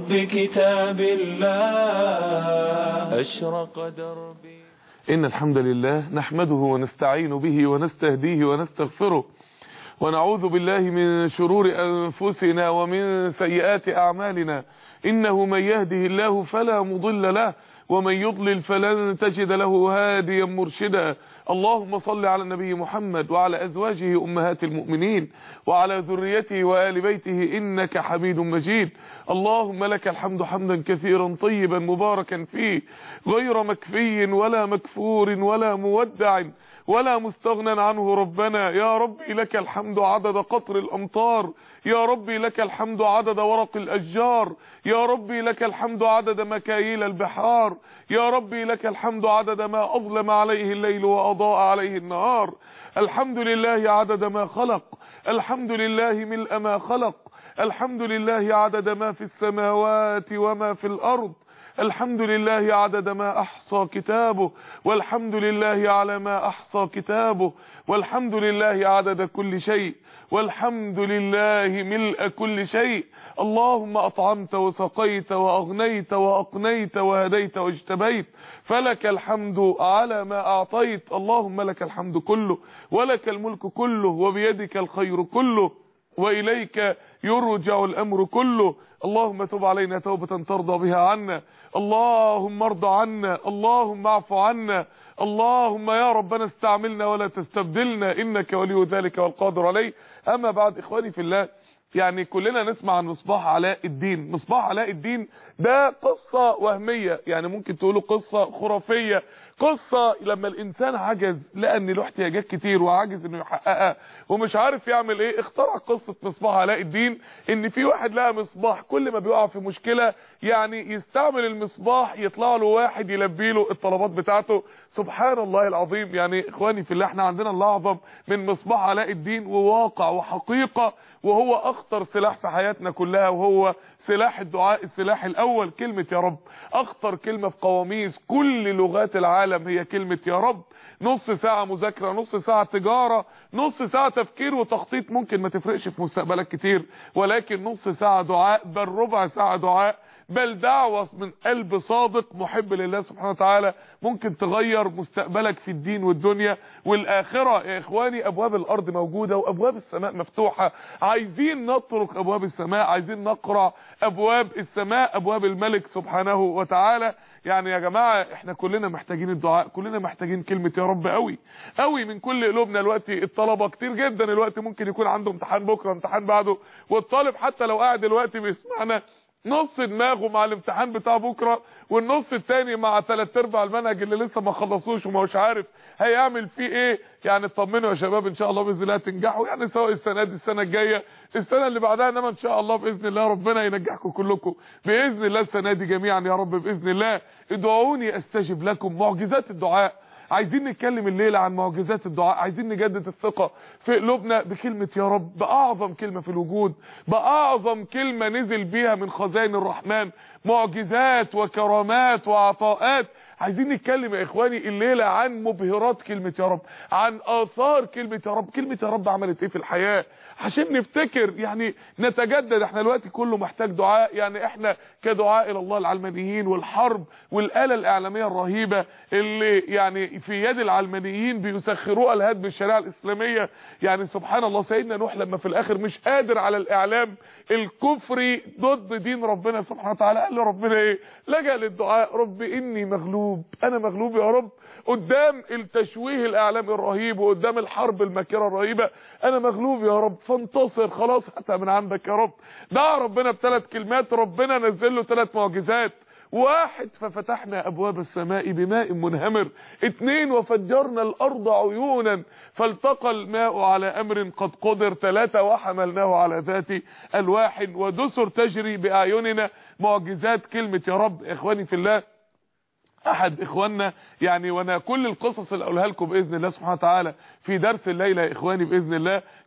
بكتاب الله أشرق دربي إن الحمد لله نحمده ونستعين به ونستهديه ونستغفره ونعوذ بالله من شرور أنفسنا ومن سيئات أعمالنا إنه من يهده الله فلا مضل له ومن يضلل فلن تجد له هاديا مرشدا اللهم صل على النبي محمد وعلى أزواجه أمهات المؤمنين وعلى ذريته وآل بيته إنك حميد مجيد اللهم لك الحمد حمدا كثيرا طيبا مباركا فيه غير مكفي ولا مكفور ولا مودع ولا مستغنى عنه ربنا يا ربي لك الحمد عدد قطر الأمطار يا ربي لك الحمد عدد ورق الأشجار يا ربي لك الحمد عدد مكاييل البحار يا ربي لك الحمد عدد ما أظلم عليه الليل وأضاء عليه النهار الحمد لله عدد ما خلق الحمد لله ملء ما خلق الحمد لله عدد ما في السماوات وما في الأرض الحمد لله عدد ما أحصى كتابه والحمد لله على ما أحصى كتابه والحمد لله عدد كل شيء والحمد لله ملء كل شيء اللهم أطعمت وسقيت وأغنيت وأقنيت وهديت واجتبيت فلك الحمد على ما أعطيت اللهم لك الحمد كله ولك الملك كله وبيدك الخير كله وإليك يرجع الأمر كله اللهم تب علينا توبة ترضى بها عنا اللهم ارضى عنا اللهم اعف عنا اللهم يا ربنا استعملنا ولا تستبدلنا إنك ولي ذلك والقادر عليه أما بعد إخواني في الله يعني كلنا نسمع عن مصباح علاء الدين مصباح علاء الدين ده قصة وهمية يعني ممكن تقولوا قصة خرافية قصة لما الانسان عجز لقى ان له احتياجات كتير وعاجز انه يحققها ومش عارف يعمل ايه اخترع قصة مصباح علاء الدين ان في واحد لقى مصباح كل ما بيقع في مشكلة يعني يستعمل المصباح يطلع له واحد يلبي له الطلبات بتاعته سبحان الله العظيم يعني اخواني في الله احنا عندنا الله اعظم من مصباح علاء الدين وواقع وحقيقة وهو اخطر سلاح في حياتنا كلها وهو سلاح الدعاء السلاح الاول كلمة يا رب اخطر كلمة في قواميس كل لغات العالم هي كلمة يا رب نص ساعة مذاكرة نص ساعة تجارة نص ساعة تفكير وتخطيط ممكن ما تفرقش في مستقبلك كتير ولكن نص ساعة دعاء بل ربع ساعة دعاء بل دعوة من قلب صادق محب لله سبحانه وتعالى ممكن تغير مستقبلك في الدين والدنيا والآخرة يا إخواني أبواب الأرض موجودة وأبواب السماء مفتوحة عايزين نطرق أبواب السماء عايزين نقرأ أبواب السماء أبواب الملك سبحانه وتعالى يعني يا جماعة احنا كلنا محتاجين الدعاء كلنا محتاجين كلمة يا رب قوي قوي من كل قلوبنا الوقت الطلبة كتير جدا الوقت ممكن يكون عنده امتحان بكرة امتحان بعده والطالب حتى لو قاعد الوقت بيسمعنا نص دماغه مع الامتحان بتاع بكره والنص التاني مع ثلاث ارباع المنهج اللي لسه ما خلصوش وما هوش عارف هيعمل فيه ايه يعني اطمنوا يا شباب ان شاء الله باذن الله تنجحوا يعني سواء السنه دي السنه الجايه السنه اللي بعدها انما ان شاء الله باذن الله ربنا ينجحكم كلكم باذن الله السنه دي جميعا يا رب باذن الله ادعوني استجب لكم معجزات الدعاء عايزين نتكلم الليلة عن معجزات الدعاء عايزين نجدد الثقة في قلوبنا بكلمة يا رب بأعظم كلمة في الوجود بأعظم كلمة نزل بيها من خزائن الرحمن معجزات وكرامات وعطاءات عايزين نتكلم يا اخواني الليله عن مبهرات كلمه يا رب عن اثار كلمه يا رب كلمه يا رب عملت ايه في الحياه عشان نفتكر يعني نتجدد احنا دلوقتي كله محتاج دعاء يعني احنا كدعاء الى الله العلمانيين والحرب والاله الاعلاميه الرهيبه اللي يعني في يد العلمانيين بيسخروها لهدم الشريعه الاسلاميه يعني سبحان الله سيدنا نوح لما في الاخر مش قادر على الاعلام الكفري ضد دين ربنا سبحانه وتعالى قال له ربنا ايه لجأ للدعاء رب اني مغلوب انا مغلوب يا رب قدام التشويه الاعلامي الرهيب وقدام الحرب الماكره الرهيبه انا مغلوب يا رب فانتصر خلاص حتى من عندك يا رب دعا ربنا بثلاث كلمات ربنا نزل له ثلاث معجزات واحد ففتحنا ابواب السماء بماء منهمر اتنين وفجرنا الارض عيونا فالتقى الماء على امر قد قدر ثلاثة وحملناه على ذات الواحد ودسر تجري باعيننا معجزات كلمة يا رب اخواني في الله احد اخواننا يعني وانا كل القصص اللي اقولها لكم باذن الله سبحانه وتعالى في درس الليله يا اخواني باذن الله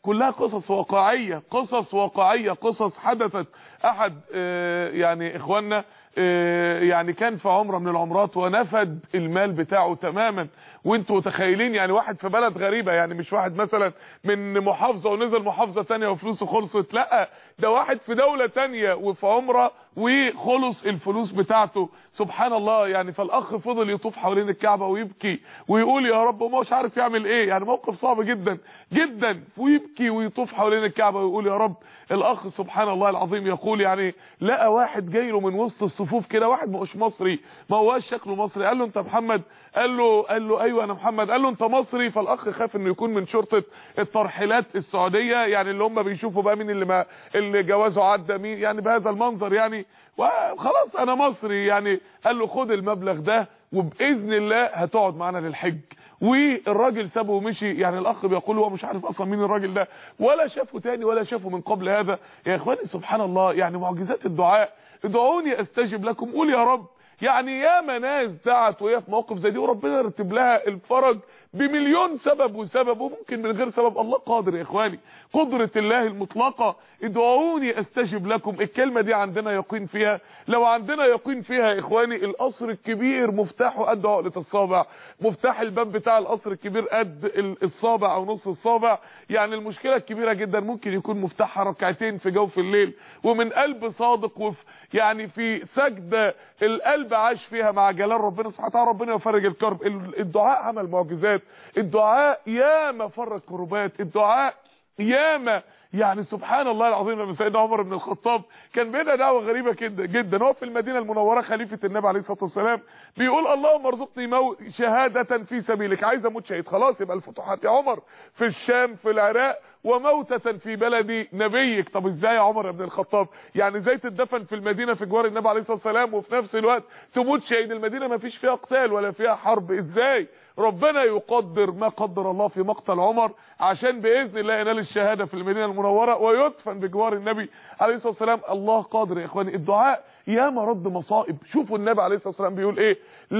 كلها قصص واقعيه قصص واقعيه قصص حدثت احد آه، يعني اخواننا آه، يعني كان في عمره من العمرات ونفد المال بتاعه تماما وانتوا متخيلين يعني واحد في بلد غريبه يعني مش واحد مثلا من محافظه ونزل محافظه تانية وفلوسه خلصت لا ده واحد في دوله تانية وفي عمره وخلص الفلوس بتاعته سبحان الله يعني فالاخ فضل يطوف حوالين الكعبه ويبكي ويقول يا رب وما مش عارف يعمل ايه يعني موقف صعب جدا جدا ويبكي ويطوف حوالين الكعبه ويقول يا رب الاخ سبحان الله العظيم يقول يعني لقى واحد جاي له من وسط الصفوف كده واحد مش مصري ما هواش شكله مصري قال له انت محمد قال له قال له ايوه انا محمد قال له انت مصري فالاخ خاف انه يكون من شرطه الترحيلات السعوديه يعني اللي هم بيشوفوا بقى مين اللي ما اللي جوازه عدى مين يعني بهذا المنظر يعني وخلاص انا مصري يعني قال له خد المبلغ ده وباذن الله هتقعد معانا للحج والراجل سابه ومشي يعني الاخ بيقول هو مش عارف اصلا مين الراجل ده ولا شافه تاني ولا شافه من قبل هذا يا اخواني سبحان الله يعني معجزات الدعاء ادعوني استجب لكم قول يا رب يعني ياما ناس دعت وهي في موقف زي دي وربنا يرتب لها الفرج بمليون سبب وسبب وممكن من غير سبب الله قادر يا اخواني قدرة الله المطلقة ادعوني استجب لكم الكلمة دي عندنا يقين فيها لو عندنا يقين فيها يا اخواني القصر الكبير مفتاحه قد عقلة الصابع مفتاح الباب بتاع القصر الكبير قد ال- الصابع او نص الصابع يعني المشكلة الكبيرة جدا ممكن يكون مفتاحها ركعتين في جوف الليل ومن قلب صادق وفي يعني في سجدة القلب عاش فيها مع جلال ربنا سبحانه وتعالى ربنا يفرج الكرب ال- الدعاء عمل معجزات الدعاء ياما فرج كربات الدعاء ياما يعني سبحان الله العظيم لما سيدنا عمر بن الخطاب كان بينا دعوه غريبه كده جدا هو في المدينه المنوره خليفه النبي عليه الصلاه والسلام بيقول اللهم ارزقني مو شهاده في سبيلك عايز اموت شهيد خلاص يبقى الفتوحات يا عمر في الشام في العراق وموتة في بلد نبيك طب ازاي يا عمر بن الخطاب يعني ازاي تدفن في المدينة في جوار النبي عليه الصلاة والسلام وفي نفس الوقت تموت شهيد المدينة ما فيش فيها قتال ولا فيها حرب ازاي ربنا يقدر ما قدر الله في مقتل عمر عشان باذن الله ينال الشهادة في المدينة المنورة ويدفن بجوار النبي عليه الصلاة والسلام الله قادر يا اخواني الدعاء ياما رد مصائب شوفوا النبي عليه الصلاة والسلام بيقول ايه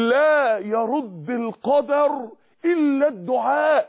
لا يرد القدر الا الدعاء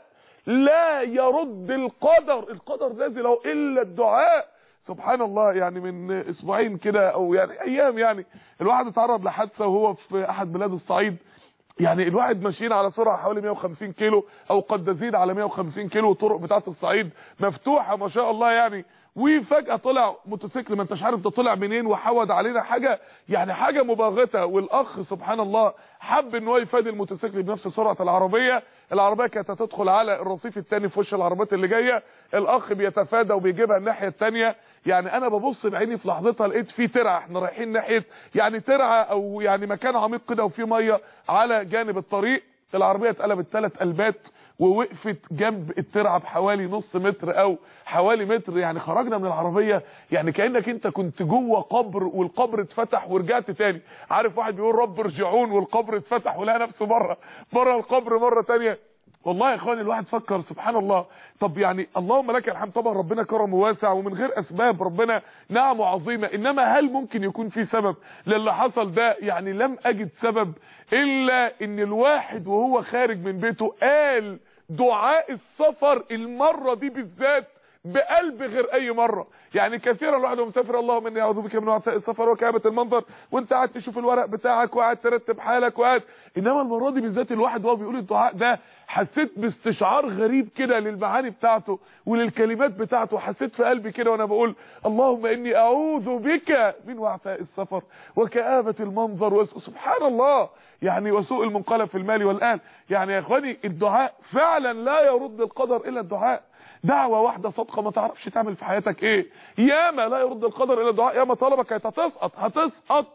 لا يرد القدر القدر نازل اهو الا الدعاء سبحان الله يعني من اسبوعين كده او يعني ايام يعني الواحد اتعرض لحادثه وهو في احد بلاد الصعيد يعني الواحد ماشيين على سرعه حوالي 150 كيلو او قد تزيد على 150 كيلو الطرق بتاعه الصعيد مفتوحه ما شاء الله يعني وفجاه طلع موتوسيكل ما انتش عارف ده طلع منين وحود علينا حاجه يعني حاجه مباغته والاخ سبحان الله حب ان هو يفادي الموتوسيكل بنفس سرعه العربيه العربيه كانت هتدخل على الرصيف الثاني في وش العربيات اللي جايه الاخ بيتفادى وبيجيبها الناحيه الثانيه يعني انا ببص بعيني في لحظتها لقيت في ترعه احنا رايحين ناحيه يعني ترعه او يعني مكان عميق كده وفيه ميه على جانب الطريق العربيه اتقلبت ثلاث قلبات ووقفت جنب الترعه بحوالي نص متر او حوالي متر يعني خرجنا من العربيه يعني كانك انت كنت جوه قبر والقبر اتفتح ورجعت تاني عارف واحد بيقول رب ارجعون والقبر اتفتح ولقى نفسه بره بره القبر مره تانيه والله يا اخواني الواحد فكر سبحان الله طب يعني اللهم لك الحمد طبعا ربنا كرم واسع ومن غير اسباب ربنا نعمه عظيمه انما هل ممكن يكون في سبب للي حصل ده يعني لم اجد سبب الا ان الواحد وهو خارج من بيته قال دعاء السفر المره دي بالذات بقلب غير اي مره يعني كثيرا الواحد وهو مسافر اللهم اني اعوذ بك من وعثاء السفر وكابه المنظر وانت قاعد تشوف الورق بتاعك وقاعد ترتب حالك وقاعد انما المره دي بالذات الواحد وهو بيقول الدعاء ده حسيت باستشعار غريب كده للمعاني بتاعته وللكلمات بتاعته حسيت في قلبي كده وانا بقول اللهم اني اعوذ بك من وعثاء السفر وكآبة المنظر وس- سبحان الله يعني وسوء المنقلب في المال والآن يعني يا اخواني الدعاء فعلا لا يرد القدر الا الدعاء دعوة واحدة صادقة ما تعرفش تعمل في حياتك ايه ياما لا يرد القدر الا الدعاء ياما طلبك كانت هتسقط هتسقط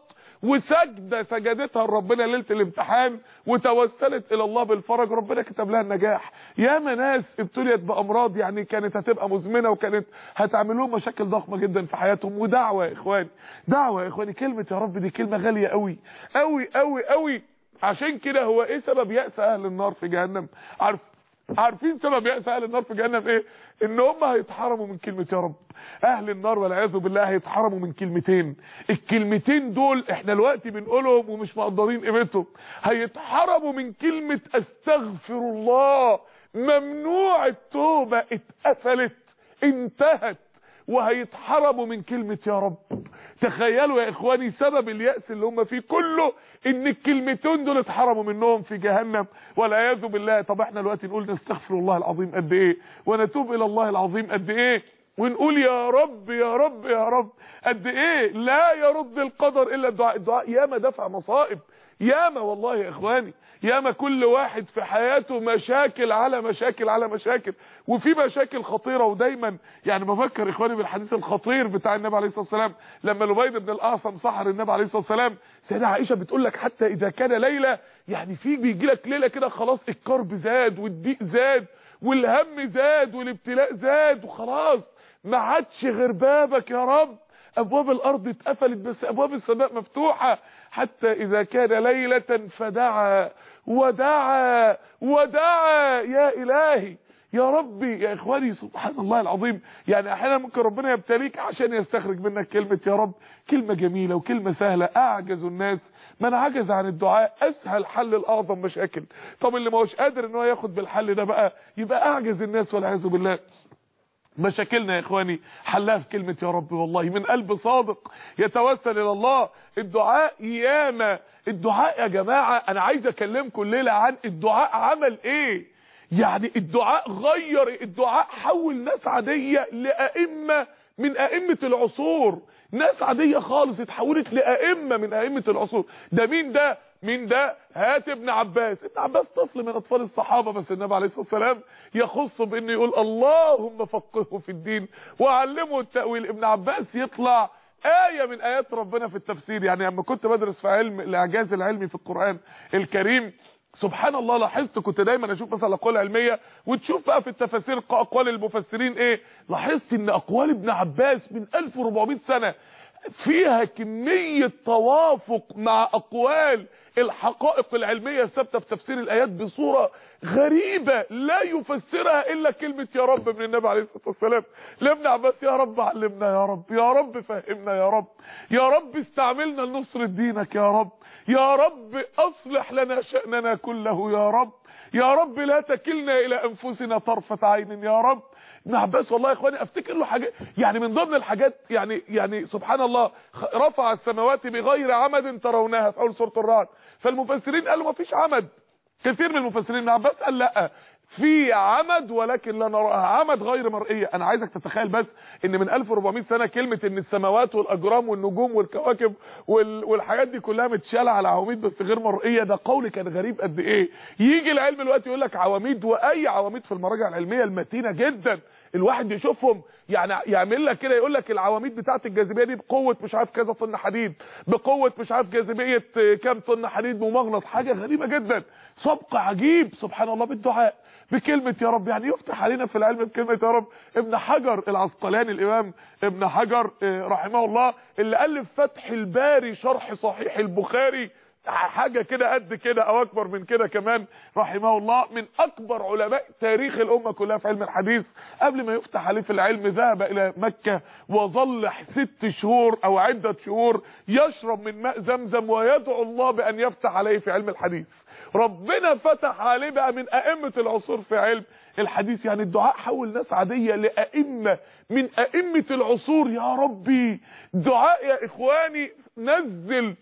وسجدة سجدتها لربنا ليلة الامتحان وتوسلت الى الله بالفرج ربنا كتب لها النجاح ياما ناس ابتليت بامراض يعني كانت هتبقى مزمنة وكانت هتعمل لهم مشاكل ضخمة جدا في حياتهم ودعوة يا اخواني دعوة يا اخواني كلمة يا رب دي كلمة غالية قوي قوي قوي قوي عشان كده هو ايه سبب يأس اهل النار في جهنم عارف عارفين سبب يأس اهل النار في جهنم ايه ان هم هيتحرموا من كلمة يا رب اهل النار والعياذ بالله هيتحرموا من كلمتين الكلمتين دول احنا دلوقتي بنقولهم ومش مقدرين قيمتهم هيتحرموا من كلمة استغفر الله ممنوع التوبة اتقفلت انتهت وهيتحرموا من كلمة يا رب تخيلوا يا اخواني سبب اليأس اللي هم فيه كله ان الكلمتين دول اتحرموا منهم في جهنم والعياذ بالله طب احنا دلوقتي نقول نستغفر الله العظيم قد ايه ونتوب الى الله العظيم قد ايه ونقول يا رب يا رب يا رب قد ايه لا يرد القدر الا الدعاء الدعاء ياما دفع مصائب ياما والله يا اخواني ياما كل واحد في حياته مشاكل على مشاكل على مشاكل وفي مشاكل خطيره ودايما يعني بفكر اخواني بالحديث الخطير بتاع النبي عليه الصلاه والسلام لما لبيد بن الاعصم سحر النبي عليه الصلاه والسلام سيدة عائشه بتقول لك حتى اذا كان ليله يعني في بيجي لك ليله كده خلاص الكرب زاد والضيق زاد والهم زاد والابتلاء زاد وخلاص ما عادش غير بابك يا رب ابواب الارض اتقفلت بس ابواب السماء مفتوحه حتى اذا كان ليله فدعا ودعا ودعا يا الهي يا ربي يا اخواني سبحان الله العظيم يعني احيانا ممكن ربنا يبتليك عشان يستخرج منك كلمه يا رب كلمه جميله وكلمه سهله اعجز الناس من عجز عن الدعاء اسهل حل لاعظم مشاكل طب اللي ما هوش قادر ان هو ياخد بالحل ده بقى يبقى اعجز الناس والعياذ بالله مشاكلنا يا اخواني حلها في كلمة يا رب والله من قلب صادق يتوسل الى الله الدعاء ياما الدعاء يا جماعة انا عايز اكلمكم الليلة عن الدعاء عمل ايه يعني الدعاء غير الدعاء حول ناس عادية لأئمة من أئمة العصور ناس عادية خالص اتحولت لأئمة من أئمة العصور ده مين ده مين ده هات ابن عباس ابن عباس طفل من اطفال الصحابة بس النبي عليه الصلاة والسلام يخص بانه يقول اللهم فقهه في الدين وعلمه التأويل ابن عباس يطلع آية من آيات ربنا في التفسير يعني لما كنت بدرس في علم الإعجاز العلمي في القرآن الكريم سبحان الله لاحظت كنت دايما اشوف مثلا اقوال علميه وتشوف بقى في التفاسير اقوال المفسرين ايه لاحظت ان اقوال ابن عباس من 1400 سنه فيها كميه توافق مع اقوال الحقائق العلميه الثابته في تفسير الايات بصوره غريبه لا يفسرها الا كلمه يا رب من النبي عليه الصلاه والسلام لابن عباس يا رب علمنا يا رب يا رب فهمنا يا رب يا رب استعملنا لنصر دينك يا رب يا رب اصلح لنا شأننا كله يا رب يا رب لا تكلنا الى انفسنا طرفة عين يا رب ابن عباس والله يا اخواني افتكر له حاجات يعني من ضمن الحاجات يعني يعني سبحان الله رفع السماوات بغير عمد ترونها في اول سوره الرعد فالمفسرين قالوا ما فيش عمد كثير من المفسرين ابن عباس قال لا في عمد ولكن لا نراها عمد غير مرئيه انا عايزك تتخيل بس ان من 1400 سنه كلمه ان السماوات والاجرام والنجوم والكواكب وال... والحاجات دي كلها متشاله على عواميد بس غير مرئيه ده قول كان غريب قد ايه يجي العلم دلوقتي يقول لك عواميد واي عواميد في المراجع العلميه المتينه جدا الواحد يشوفهم يعني يعمل لك كده يقول لك العواميد بتاعه الجاذبيه دي بقوه مش عارف كذا طن حديد بقوه مش عارف جاذبيه كام طن حديد ممغنط حاجه غريبه جدا سبق عجيب سبحان الله بالدعاء بكلمه يا رب يعني يفتح علينا في العلم بكلمه يا رب ابن حجر العسقلاني الامام ابن حجر رحمه الله اللي الف فتح الباري شرح صحيح البخاري حاجة كده قد كده او اكبر من كده كمان رحمه الله من اكبر علماء تاريخ الامة كلها في علم الحديث قبل ما يفتح عليه في العلم ذهب الى مكة وظل ست شهور او عدة شهور يشرب من ماء زمزم ويدعو الله بان يفتح عليه في علم الحديث ربنا فتح عليه بقى من ائمة العصور في علم الحديث يعني الدعاء حول ناس عادية لأئمة من أئمة العصور يا ربي دعاء يا إخواني نزل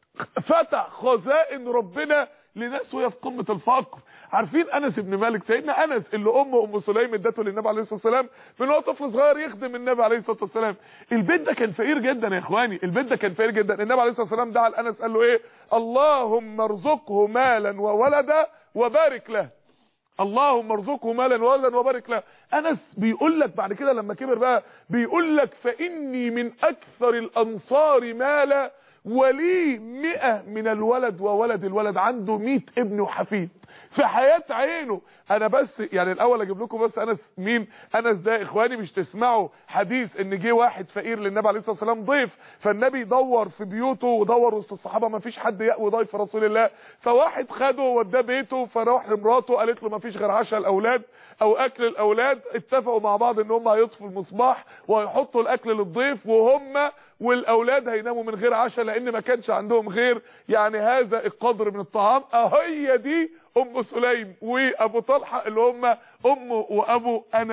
فتح خزائن ربنا لناس وهي في قمه الفقر عارفين انس بن مالك سيدنا انس اللي امه ام سليم ادته للنبي عليه الصلاه والسلام من هو طفل صغير يخدم النبي عليه الصلاه والسلام البيت ده كان فقير جدا يا اخواني البيت ده كان فقير جدا النبي عليه الصلاه والسلام دعا لانس قال له ايه اللهم ارزقه مالا وولدا وبارك له اللهم ارزقه مالا وولدا وبارك له انس بيقول لك بعد كده لما كبر بقى بيقول لك فاني من اكثر الانصار مالا ولي مئة من الولد وولد الولد عنده مئة ابن وحفيد في حياة عينه انا بس يعني الاول اجيب لكم بس انس مين انس ده اخواني مش تسمعوا حديث ان جه واحد فقير للنبي عليه الصلاه والسلام ضيف فالنبي دور في بيوته ودور وسط الصحابه ما فيش حد يأوي ضيف رسول الله فواحد خده ووداه بيته فراح لمراته قالت له ما فيش غير عشاء الاولاد او اكل الاولاد اتفقوا مع بعض ان هم هيطفوا المصباح وهيحطوا الاكل للضيف وهم والاولاد هيناموا من غير عشاء لان ما كانش عندهم غير يعني هذا القدر من الطعام اهي دي ام سليم وابو طلحه اللي هم امه وابو انس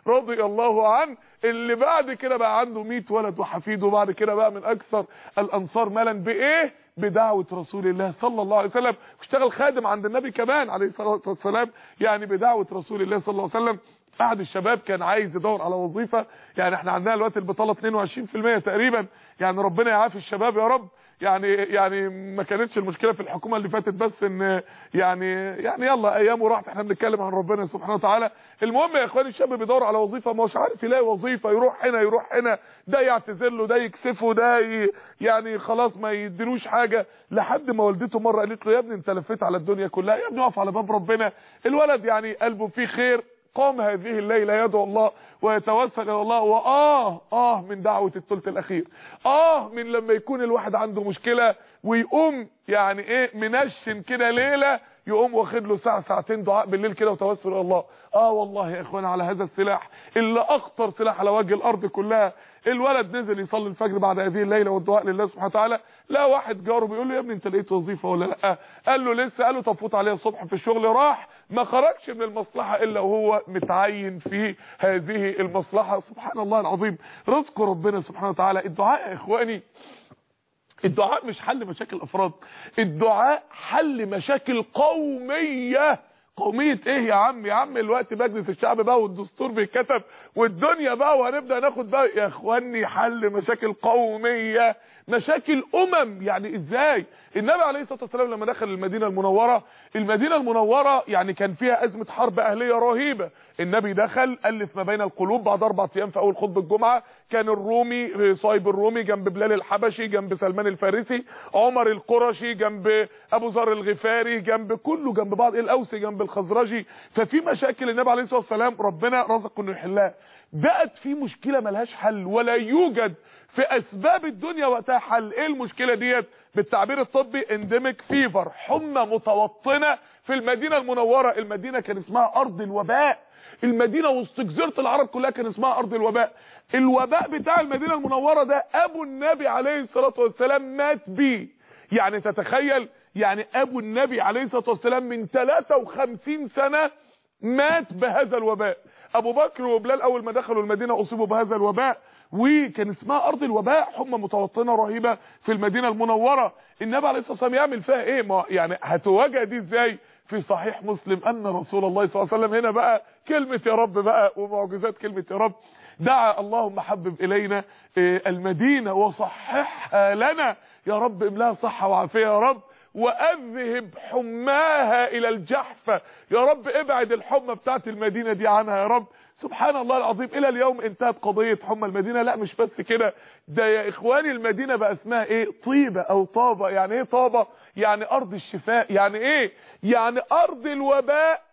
رضي الله عنه اللي بعد كده بقى عنده 100 ولد وحفيد وبعد كده بقى من اكثر الانصار مالا بايه بدعوة رسول الله صلى الله عليه وسلم واشتغل خادم عند النبي كمان عليه الصلاة والسلام يعني بدعوة رسول الله صلى الله عليه وسلم احد الشباب كان عايز يدور على وظيفة يعني احنا عندنا دلوقتي البطالة 22% تقريبا يعني ربنا يعافي الشباب يا رب يعني يعني ما كانتش المشكله في الحكومه اللي فاتت بس ان يعني يعني يلا ايامه راحت احنا بنتكلم عن ربنا سبحانه وتعالى المهم يا اخواني الشاب بيدور على وظيفه ما هوش عارف يلاقي وظيفه يروح هنا يروح هنا ده يعتذر له ده يكسفه ده ي- يعني خلاص ما يديلوش حاجه لحد ما والدته مره قالت له يا ابني انت لفيت على الدنيا كلها يا ابني اقف على باب ربنا الولد يعني قلبه فيه خير قام هذه الليلة يدعو الله ويتوسل الى الله وآه آه من دعوة الثلث الأخير آه من لما يكون الواحد عنده مشكلة ويقوم يعني ايه منشن كده ليلة يقوم واخد له ساعة ساعتين دعاء بالليل كده وتوسل الى الله اه والله يا اخوانا على هذا السلاح اللي اخطر سلاح على وجه الارض كلها الولد نزل يصلي الفجر بعد هذه الليله والدعاء لله سبحانه وتعالى لا واحد جاره بيقول له يا ابني انت لقيت وظيفه ولا لا قال له لسه قال له طب فوت عليها الصبح في الشغل راح ما خرجش من المصلحه الا وهو متعين في هذه المصلحه سبحان الله العظيم رزق ربنا سبحانه وتعالى الدعاء يا اخواني الدعاء مش حل مشاكل افراد الدعاء حل مشاكل قوميه قوميه ايه يا عم يا عم الوقت مجلس الشعب بقى والدستور بيتكتب والدنيا بقى وهنبدا ناخد بقى يا اخواني حل مشاكل قوميه مشاكل امم يعني ازاي النبي عليه الصلاه والسلام لما دخل المدينه المنوره المدينه المنوره يعني كان فيها ازمه حرب اهليه رهيبه النبي دخل الف ما بين القلوب بعد اربع ايام في اول خطبه الجمعه كان الرومي صايب الرومي جنب بلال الحبشي جنب سلمان الفارسي عمر القرشي جنب ابو ذر الغفاري جنب كله جنب بعض الاوسي جنب الخزرجي ففي مشاكل النبي عليه الصلاه والسلام ربنا رزقه انه يحلها بقت في مشكله ملهاش حل ولا يوجد في اسباب الدنيا وقتها حل ايه المشكله ديت بالتعبير الطبي انديميك فيفر حمى متوطنه في المدينه المنوره المدينه كان اسمها ارض الوباء المدينه وسط جزيره العرب كلها كان اسمها ارض الوباء الوباء بتاع المدينه المنوره ده ابو النبي عليه الصلاه والسلام مات بيه يعني تتخيل يعني ابو النبي عليه الصلاه والسلام من 53 سنه مات بهذا الوباء ابو بكر وبلال اول ما دخلوا المدينه اصيبوا بهذا الوباء وكان اسمها ارض الوباء حمى متوطنه رهيبه في المدينه المنوره النبي عليه الصلاه والسلام يعمل فيها ايه ما يعني هتواجه دي ازاي في صحيح مسلم ان رسول الله صلى الله عليه وسلم هنا بقى كلمه يا رب بقى ومعجزات كلمه يا رب دعا اللهم حبب الينا آه، المدينه وصححها لنا يا رب املاها صحه وعافيه يا رب واذهب حماها الى الجحفة يا رب ابعد الحمى بتاعت المدينة دي عنها يا رب سبحان الله العظيم الى اليوم انتهت قضية حمى المدينة لا مش بس كده ده يا اخواني المدينة بقى اسمها ايه طيبة او طابة يعني ايه طابة يعني ارض الشفاء يعني ايه يعني ارض الوباء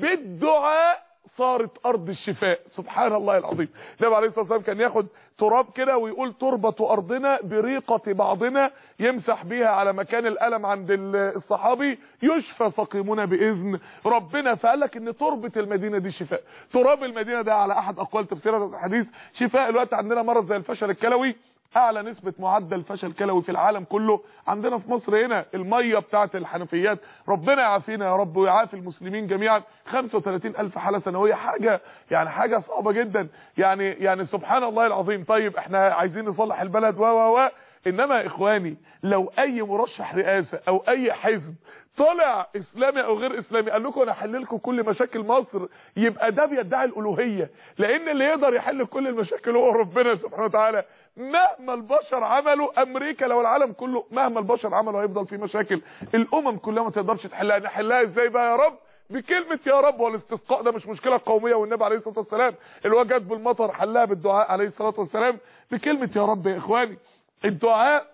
بالدعاء صارت ارض الشفاء سبحان الله العظيم النبي عليه الصلاه والسلام كان ياخد تراب كده ويقول تربه ارضنا بريقه بعضنا يمسح بيها على مكان الالم عند ال- الصحابي يشفى سقيمنا باذن ربنا فقال لك ان تربه المدينه دي شفاء تراب المدينه ده على احد اقوال تفسير الحديث شفاء الوقت عندنا مرض زي الفشل الكلوي اعلى نسبة معدل فشل كلوي في العالم كله عندنا في مصر هنا المية بتاعه الحنفيات ربنا يعافينا يا رب ويعافي المسلمين جميعا 35 الف حالة سنوية حاجة يعني حاجة صعبة جدا يعني يعني سبحان الله العظيم طيب احنا عايزين نصلح البلد و و و انما يا اخواني لو اي مرشح رئاسة او اي حزب طلع اسلامي او غير اسلامي قال لكم انا احل لكم كل مشاكل مصر يبقى ده بيدعي الالوهيه لان اللي يقدر يحل كل المشاكل هو ربنا سبحانه وتعالى مهما البشر عملوا امريكا لو العالم كله مهما البشر عملوا هيفضل في مشاكل الامم كلها ما تقدرش تحلها نحلها ازاي بقى يا رب بكلمة يا رب والاستسقاء ده مش مشكلة قومية والنبي عليه الصلاة والسلام الوجد بالمطر حلها بالدعاء عليه الصلاة والسلام بكلمة يا رب يا اخواني الدعاء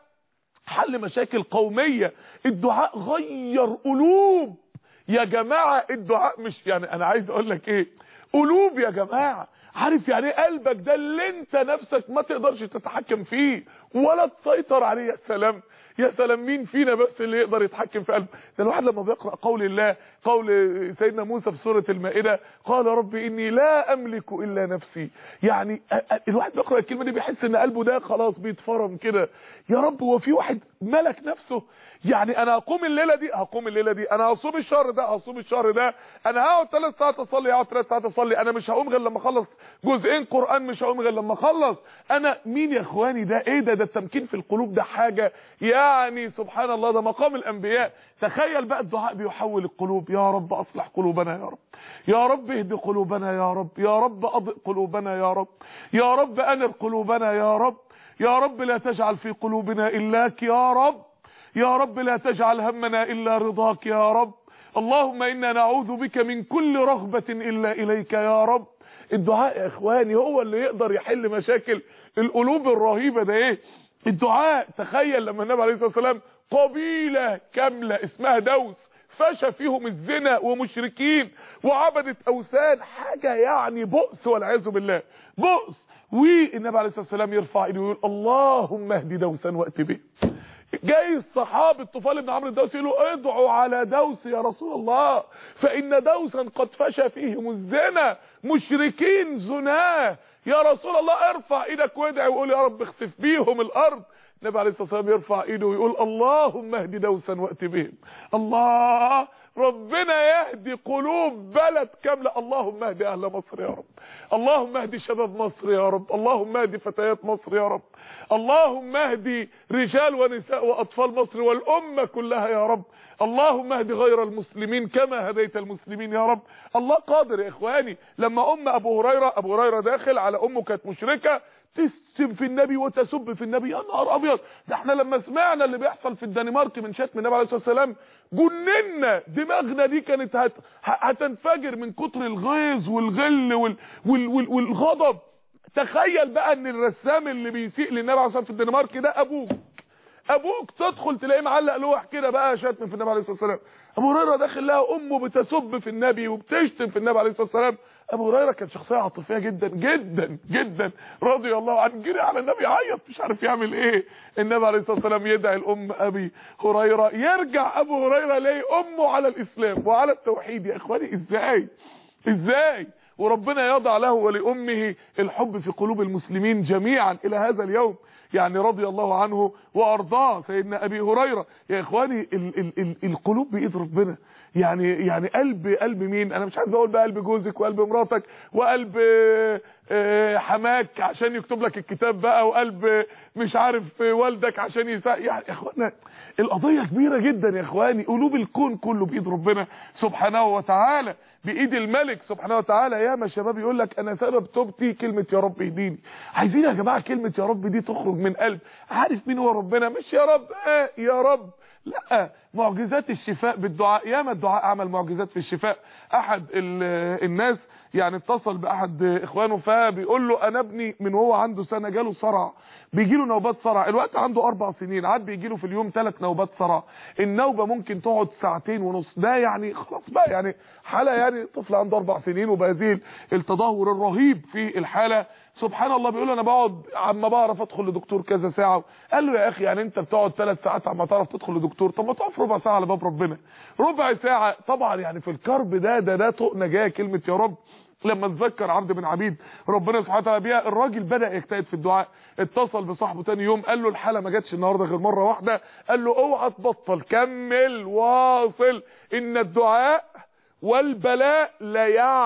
حل مشاكل قومية الدعاء غير قلوب يا جماعة الدعاء مش يعني انا عايز اقول لك ايه قلوب يا جماعة عارف يعني ايه قلبك ده اللي انت نفسك ما تقدرش تتحكم فيه ولا تسيطر عليه يا سلام يا سلام مين فينا بس اللي يقدر يتحكم في قلبه ده الواحد لما بيقرأ قول الله قول سيدنا موسى في سورة المائدة قال رب إني لا أملك إلا نفسي يعني الواحد بيقرأ الكلمة دي بيحس إن قلبه ده خلاص بيتفرم كده يا رب هو في واحد ملك نفسه يعني انا هقوم الليله دي هقوم الليله دي انا هصوم الشهر ده هصوم الشهر ده انا هقعد ثلاث ساعات اصلي هقعد ثلاث ساعات اصلي انا مش هقوم غير لما اخلص جزئين قران مش هقوم غير لما اخلص انا مين يا اخواني ده ايه ده ده التمكين في القلوب ده حاجه يعني سبحان الله ده مقام الانبياء تخيل بقى الدعاء بيحول القلوب يا رب اصلح قلوبنا يا رب يا رب اهد قلوبنا يا رب يا رب اضئ قلوبنا يا رب يا رب انر قلوبنا يا رب يا رب لا تجعل في قلوبنا إلاك يا رب يا رب لا تجعل همنا إلا رضاك يا رب اللهم إنا نعوذ بك من كل رغبة إلا إليك يا رب الدعاء يا إخواني هو اللي يقدر يحل مشاكل القلوب الرهيبة ده إيه الدعاء تخيل لما النبي عليه الصلاة والسلام قبيلة كاملة اسمها دوس فشى فيهم الزنا ومشركين وعبدة أوثان حاجة يعني بؤس والعياذ بالله بؤس والنبي عليه الصلاه والسلام يرفع ايده ويقول اللهم اهدي دوسا وات به جاي الصحابه الطفال بن عمرو الدوسي يقولوا ادعوا على دوس يا رسول الله فان دوسا قد فشى فيهم الزنا مشركين زناه يا رسول الله ارفع ايدك وادعي وقول يا رب اخسف بيهم الارض النبي عليه الصلاه والسلام يرفع ايده ويقول اللهم اهدي دوسا وات بهم الله ربنا يهدي قلوب بلد كامله اللهم اهدي اهل مصر يا رب اللهم اهدي شباب مصر يا رب اللهم اهدي فتيات مصر يا رب اللهم اهدي رجال ونساء واطفال مصر والامه كلها يا رب اللهم اهدي غير المسلمين كما هديت المسلمين يا رب الله قادر يا اخواني لما ام ابو هريره ابو هريره داخل على امه كانت مشركه تشتم في النبي وتسب في النبي يا نهار ابيض ده احنا لما سمعنا اللي بيحصل في الدنمارك من شتم النبي عليه الصلاه والسلام جننا دماغنا دي كانت هت... هتنفجر من كتر الغيظ والغل وال... وال... وال... والغضب تخيل بقى ان الرسام اللي بيسيء للنبي عليه الصلاه والسلام في الدنمارك ده ابوك ابوك تدخل تلاقيه معلق لوح كده بقى شتم في النبي عليه الصلاه والسلام ابو هريره داخل لها امه بتسب في النبي وبتشتم في النبي عليه الصلاه والسلام ابو هريره كان شخصيه عاطفيه جدا جدا جدا رضي الله عنه جري على النبي عيط مش عارف يعمل ايه النبي عليه الصلاه والسلام يدعي الام ابي هريره يرجع ابو هريره يلاقي امه على الاسلام وعلى التوحيد يا اخواني ازاي ازاي وربنا يضع له ولامه الحب في قلوب المسلمين جميعا الى هذا اليوم يعني رضي الله عنه وارضاه سيدنا ابي هريره يا اخواني ال ال ال القلوب بايد ربنا يعني يعني قلب قلب مين انا مش عايز اقول بقى قلب جوزك وقلب مراتك وقلب حماك عشان يكتب لك الكتاب بقى وقلب مش عارف والدك عشان يسا يعني يا اخوانا القضيه كبيره جدا يا اخواني قلوب الكون كله بايد ربنا سبحانه وتعالى بايد الملك سبحانه وتعالى يا ما شباب يقول لك انا سبب توبتي كلمه يا رب اهديني عايزين يا جماعه كلمه يا رب دي تخرج من قلب عارف مين هو ربنا مش يا رب اه يا رب لا معجزات الشفاء بالدعاء ياما الدعاء عمل معجزات في الشفاء احد الناس يعني اتصل باحد اخوانه فبيقول له انا ابني من وهو عنده سنه جاله صرع بيجي له نوبات صرع الوقت عنده اربع سنين عاد بيجي له في اليوم ثلاث نوبات صرع النوبه ممكن تقعد ساعتين ونص ده يعني خلاص بقى يعني حاله يعني طفل عنده اربع سنين وبهذه التدهور الرهيب في الحاله سبحان الله بيقول انا بقعد عما بعرف ادخل لدكتور كذا ساعه قال له يا اخي يعني انت بتقعد ثلاث ساعات عما تعرف تدخل لدكتور طب ما تقف ربع ساعه على باب ربنا ربع ساعه طبعا يعني في الكرب ده ده ده طوق نجاه كلمه يا رب لما اتذكر عبد بن عبيد ربنا سبحانه وتعالى بيها الراجل بدا يجتهد في الدعاء اتصل بصاحبه تاني يوم قال له الحاله ما جاتش النهارده غير مره واحده قال له اوعى تبطل كمل واصل ان الدعاء والبلاء لا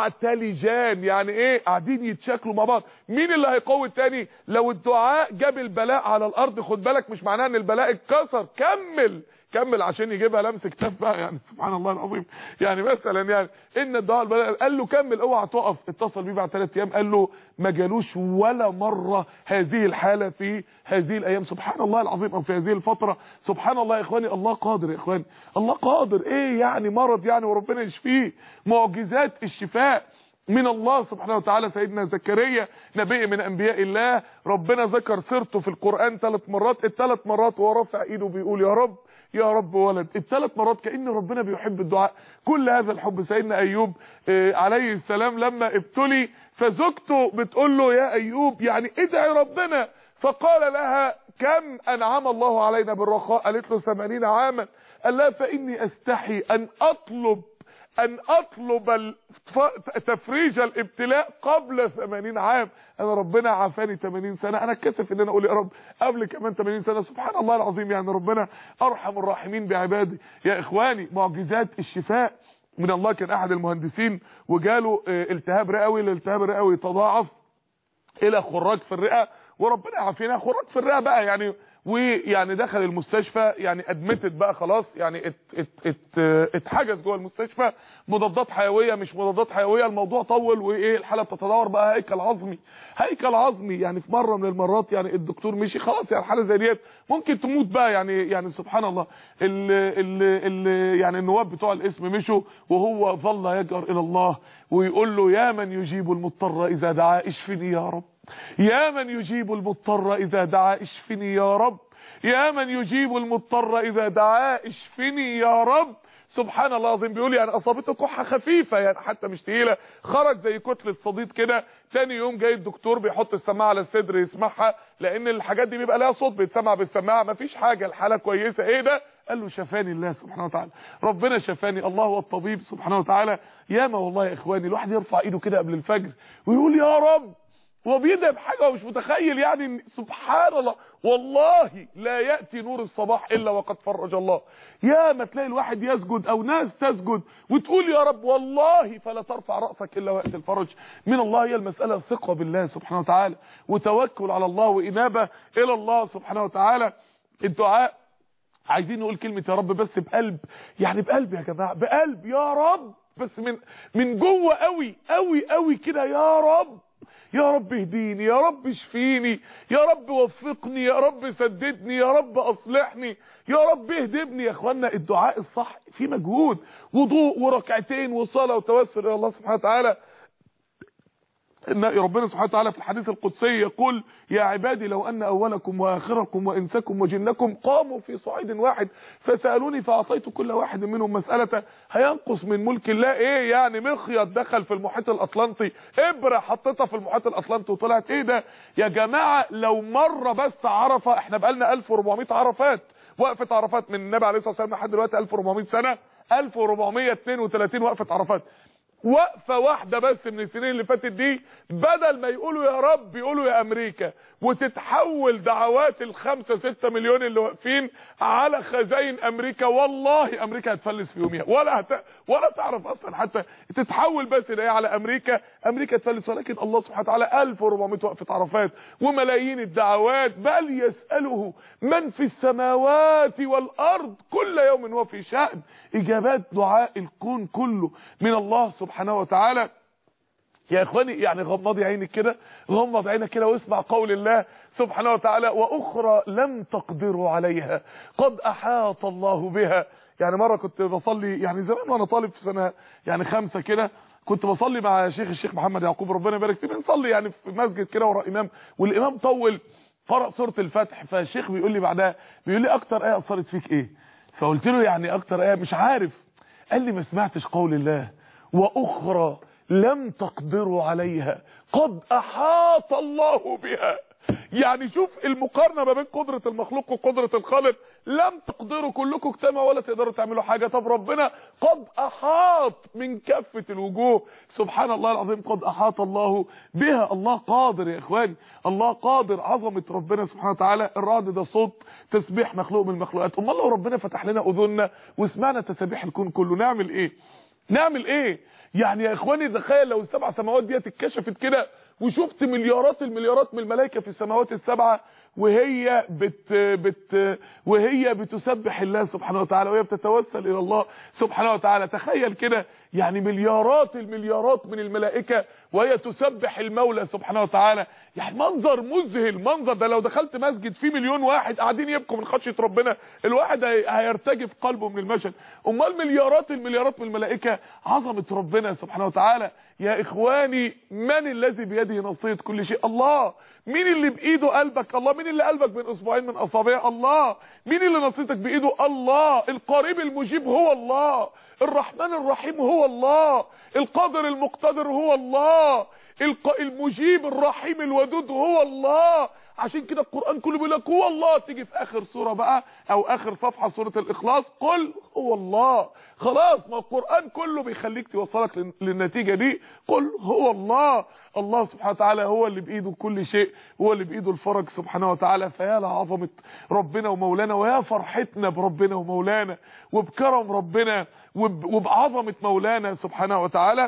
يعتلجان يعني ايه قاعدين يتشاكلوا مع بعض مين اللي هيقوي التاني لو الدعاء جاب البلاء على الارض خد بالك مش معناه ان البلاء اتكسر كمل كمل عشان يجيبها لمس كتاف بقى يعني سبحان الله العظيم يعني مثلا يعني ان الدعاء البلاء قال له كمل اوعى تقف اتصل بيه بعد ثلاث ايام قال له ما جالوش ولا مره هذه الحاله في هذه الايام سبحان الله العظيم او في هذه الفتره سبحان الله يا اخواني الله قادر يا اخواني الله قادر ايه يعني مرض يعني وربنا يشفيه معجزات الشفاء من الله سبحانه وتعالى سيدنا زكريا نبي من انبياء الله ربنا ذكر سيرته في القران ثلاث مرات الثلاث مرات وهو رافع ايده بيقول يا رب يا رب ولد الثلاث مرات كأن ربنا بيحب الدعاء كل هذا الحب سيدنا ايوب آه عليه السلام لما ابتلي فزوجته بتقول له يا ايوب يعني ادعي ربنا فقال لها كم انعم الله علينا بالرخاء قالت له 80 عاما قال لها فاني استحي ان اطلب ان اطلب الف- تفريج الابتلاء قبل 80 عام انا ربنا عافاني 80 سنه انا اتكسف ان انا اقول يا رب قبل كمان 80 سنه سبحان الله العظيم يعني ربنا ارحم الراحمين بعباده يا اخواني معجزات الشفاء من الله كان احد المهندسين وجاله آه، التهاب رئوي الالتهاب الرئوي تضاعف الى خراج في الرئه وربنا يعافينا خراج في الرئه بقى يعني ويعني دخل المستشفى يعني ادمتد بقى خلاص يعني ات ات ات اتحجز جوه المستشفى مضادات حيويه مش مضادات حيويه الموضوع طول وايه الحاله بتتدهور بقى هيكل عظمي هيكل عظمي يعني في مره من المرات يعني الدكتور مشي خلاص يعني حاله زي ديت ممكن تموت بقى يعني يعني سبحان الله ال ال ال يعني النواب بتوع الاسم مشوا وهو ظل يجأر الى الله ويقول له يا من يجيب المضطر اذا دعا اشفني يا رب يا من يجيب المضطر اذا دعا اشفني يا رب يا من يجيب المضطر اذا دعا اشفني يا رب سبحان الله العظيم بيقول يعني اصابته كحه خفيفه يعني حتى مش تقيله خرج زي كتله صديد كده تاني يوم جاي الدكتور بيحط السماعه على الصدر يسمعها لان الحاجات دي بيبقى لها صوت بيتسمع بالسماعه مفيش حاجه الحاله كويسه ايه ده قال له شفاني الله سبحانه وتعالى ربنا شفاني الله هو الطبيب سبحانه وتعالى ياما والله يا اخواني الواحد يرفع ايده كده قبل الفجر ويقول يا رب هو بيدعي بحاجه ومش متخيل يعني إن سبحان الله والله لا ياتي نور الصباح الا وقد فرج الله يا ما تلاقي الواحد يسجد او ناس تسجد وتقول يا رب والله فلا ترفع راسك الا وقت الفرج من الله هي المساله ثقه بالله سبحانه وتعالى وتوكل على الله وانابه الى الله سبحانه وتعالى الدعاء عايزين نقول كلمة يا رب بس بقلب يعني بقلب يا جماعة بقلب يا رب بس من من جوه قوي قوي قوي كده يا رب يا رب اهديني يا رب اشفيني يا رب وفقني يا رب سددني يا رب اصلحني يا رب اهدبني يا اخوانا الدعاء الصح فيه مجهود وضوء وركعتين وصلاة وتوسل الى الله سبحانه وتعالى ان ربنا سبحانه وتعالى في الحديث القدسي يقول يا عبادي لو ان اولكم واخركم وانسكم وجنكم قاموا في صعيد واحد فسالوني فاعطيت كل واحد منهم مساله هينقص من ملك الله ايه يعني مخيط دخل في المحيط الاطلنطي ابره حطيتها في المحيط الاطلنطي وطلعت ايه ده يا جماعه لو مره بس عرفه احنا بقالنا 1400 عرفات وقفه عرفات من النبي عليه الصلاه والسلام لحد دلوقتي 1400 سنه 1432 وقفه عرفات وقفة واحدة بس من السنين اللي فاتت دي بدل ما يقولوا يا رب يقولوا يا امريكا وتتحول دعوات الخمسة ستة مليون اللي واقفين على خزاين امريكا والله امريكا هتفلس في يوميها ولا هت... ولا تعرف اصلا حتى تتحول بس ده على امريكا امريكا تفلس ولكن الله سبحانه وتعالى 1400 وقفة عرفات وملايين الدعوات بل يسأله من في السماوات والارض كل يوم هو في شأن اجابات دعاء الكون كله من الله سبحانه وتعالى يا اخواني يعني غمضي عينك كده غمض عينك كده واسمع قول الله سبحانه وتعالى واخرى لم تقدروا عليها قد احاط الله بها يعني مره كنت بصلي يعني زمان وانا طالب في سنه يعني خمسة كده كنت بصلي مع شيخ الشيخ محمد يعقوب ربنا يبارك فيه بنصلي يعني في مسجد كده ورا امام والامام طول قرأ سوره الفتح فالشيخ بيقول لي بعدها بيقول لي اكتر ايه اثرت فيك ايه فقلت له يعني اكتر ايه مش عارف قال لي ما سمعتش قول الله واخرى لم تقدروا عليها قد احاط الله بها يعني شوف المقارنة ما بين قدرة المخلوق وقدرة الخالق لم تقدروا كلكم اجتمعوا ولا تقدروا تعملوا حاجة طب ربنا قد احاط من كافة الوجوه سبحان الله العظيم قد احاط الله بها الله قادر يا اخواني الله قادر عظمة ربنا سبحانه وتعالى الرعد ده صوت تسبيح مخلوق من المخلوقات امال لو ربنا فتح لنا اذننا وسمعنا تسابيح الكون كله نعمل ايه نعمل ايه يعني يا اخواني تخيل لو السبع سماوات ديت اتكشفت كده وشفت مليارات المليارات من الملائكه في السماوات السبعه وهي بت بت وهي بتسبح الله سبحانه وتعالى وهي بتتوسل الى الله سبحانه وتعالى تخيل كده يعني مليارات المليارات من الملائكه وهي تسبح المولى سبحانه وتعالى يعني منظر مذهل منظر ده لو دخلت مسجد فيه مليون واحد قاعدين يبكوا من خشيه ربنا الواحد هي- هيرتجف قلبه من المشهد امال مليارات المليارات من الملائكه عظمه ربنا سبحانه وتعالى يا اخواني من الذي بيده نصيه كل شيء الله مين اللي بايده قلبك الله مين اللي قلبك بين اصبعين من اصابع الله مين اللي نصيتك بايده الله القريب المجيب هو الله الرحمن الرحيم هو الله القادر المقتدر هو الله الق- المجيب الرحيم الودود هو الله عشان كده القران كله بيقول لك هو الله تيجي في اخر سوره بقى او اخر صفحه سوره الاخلاص قل هو الله خلاص ما القران كله بيخليك توصلك لل- للنتيجه دي قل هو الله الله سبحانه وتعالى هو اللي بايده كل شيء هو اللي بايده الفرج سبحانه وتعالى فيا لعظمه ربنا ومولانا ويا فرحتنا بربنا ومولانا وبكرم ربنا وب- وبعظمه مولانا سبحانه وتعالى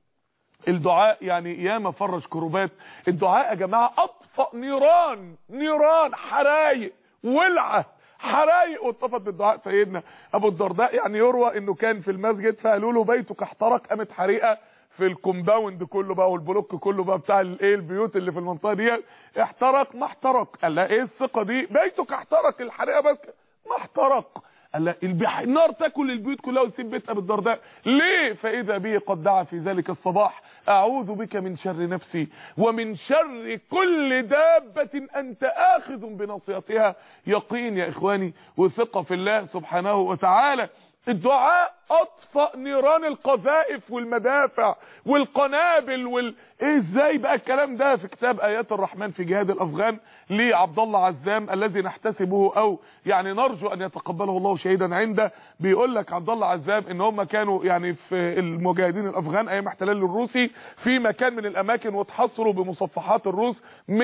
الدعاء يعني ياما فرج كروبات الدعاء يا جماعه اطفأ نيران نيران حرايق ولعه حرايق واتطفت بالدعاء سيدنا ابو الدرداء يعني يروى انه كان في المسجد فقالوا له بيتك احترق قامت حريقه في الكومباوند كله بقى والبلوك كله بقى بتاع الايه البيوت اللي في المنطقه دي احترق ما احترق قال لها ايه الثقه دي بيتك احترق الحريقه بس ما احترق قال لا البح... النار تاكل البيوت كلها وتسيب بيت ابي الدرداء ليه فاذا به قد دعا في ذلك الصباح اعوذ بك من شر نفسي ومن شر كل دابه انت اخذ بناصيتها يقين يا اخواني وثقه في الله سبحانه وتعالى الدعاء اطفأ نيران القذائف والمدافع والقنابل وال ايه ازاي بقى الكلام ده في كتاب ايات الرحمن في جهاد الافغان لعبد الله عزام الذي نحتسبه او يعني نرجو ان يتقبله الله شهيدا عنده بيقول لك عبد الله عزام ان هم كانوا يعني في المجاهدين الافغان ايام احتلال الروسي في مكان من الاماكن واتحصروا بمصفحات الروس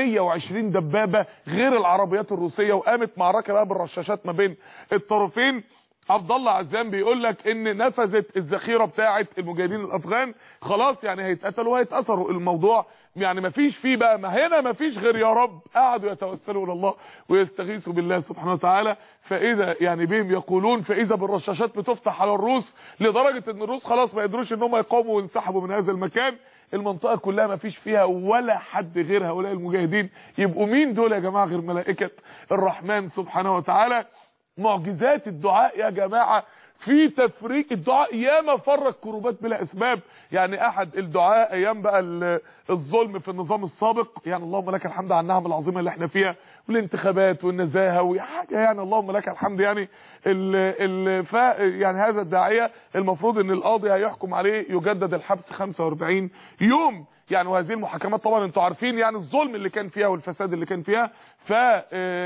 120 دبابه غير العربيات الروسيه وقامت معركه بقى بالرشاشات ما بين الطرفين عبد الله عزام بيقول لك ان نفذت الذخيره بتاعه المجاهدين الافغان خلاص يعني هيتقتلوا وهيتاثروا الموضوع يعني مفيش فيه بقى ما هنا مفيش غير يا رب قعدوا يتوسلوا الى الله ويستغيثوا بالله سبحانه وتعالى فاذا يعني بهم يقولون فاذا بالرشاشات بتفتح على الروس لدرجه ان الروس خلاص ما يقدروش ان هم يقاوموا وينسحبوا من هذا المكان المنطقه كلها ما فيش فيها ولا حد غير هؤلاء المجاهدين يبقوا مين دول يا جماعه غير ملائكه الرحمن سبحانه وتعالى معجزات الدعاء يا جماعه في تفريق الدعاء ياما فرق كروبات بلا اسباب يعني احد الدعاء ايام بقى ال- الظلم في النظام السابق يعني اللهم لك الحمد على النعم العظيمه اللي احنا فيها والانتخابات والنزاهه وحاجه يعني اللهم لك الحمد يعني ال ال ف يعني هذا الداعيه المفروض ان القاضي هيحكم عليه يجدد الحبس 45 يوم يعني وهذه المحاكمات طبعا انتوا عارفين يعني الظلم اللي كان فيها والفساد اللي كان فيها ف آه،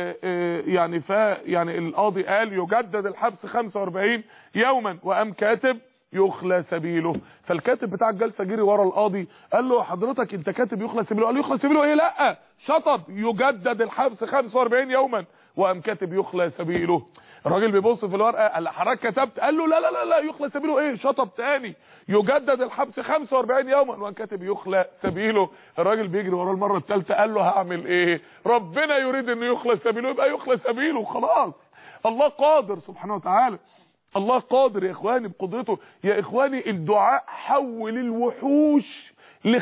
آه، يعني ف يعني القاضي قال يجدد الحبس 45 يوما وقام كاتب يخلى سبيله فالكاتب بتاع الجلسه جري ورا القاضي قال له حضرتك انت كاتب يخلى سبيله قال له يخلى سبيله ايه لا شطب يجدد الحبس 45 يوما وقام كاتب يخلى سبيله الراجل بيبص في الورقه قال له حضرتك كتبت قال له لا لا لا لا يخلى سبيله ايه شطب تاني يجدد الحبس 45 يوما وقام كاتب يخلى سبيله الراجل بيجري وراه المره الثالثه قال له هعمل ايه ربنا يريد انه يخلى سبيله يبقى يخلى سبيله خلاص الله قادر سبحانه وتعالى الله قادر يا اخواني بقدرته يا اخواني الدعاء حول الوحوش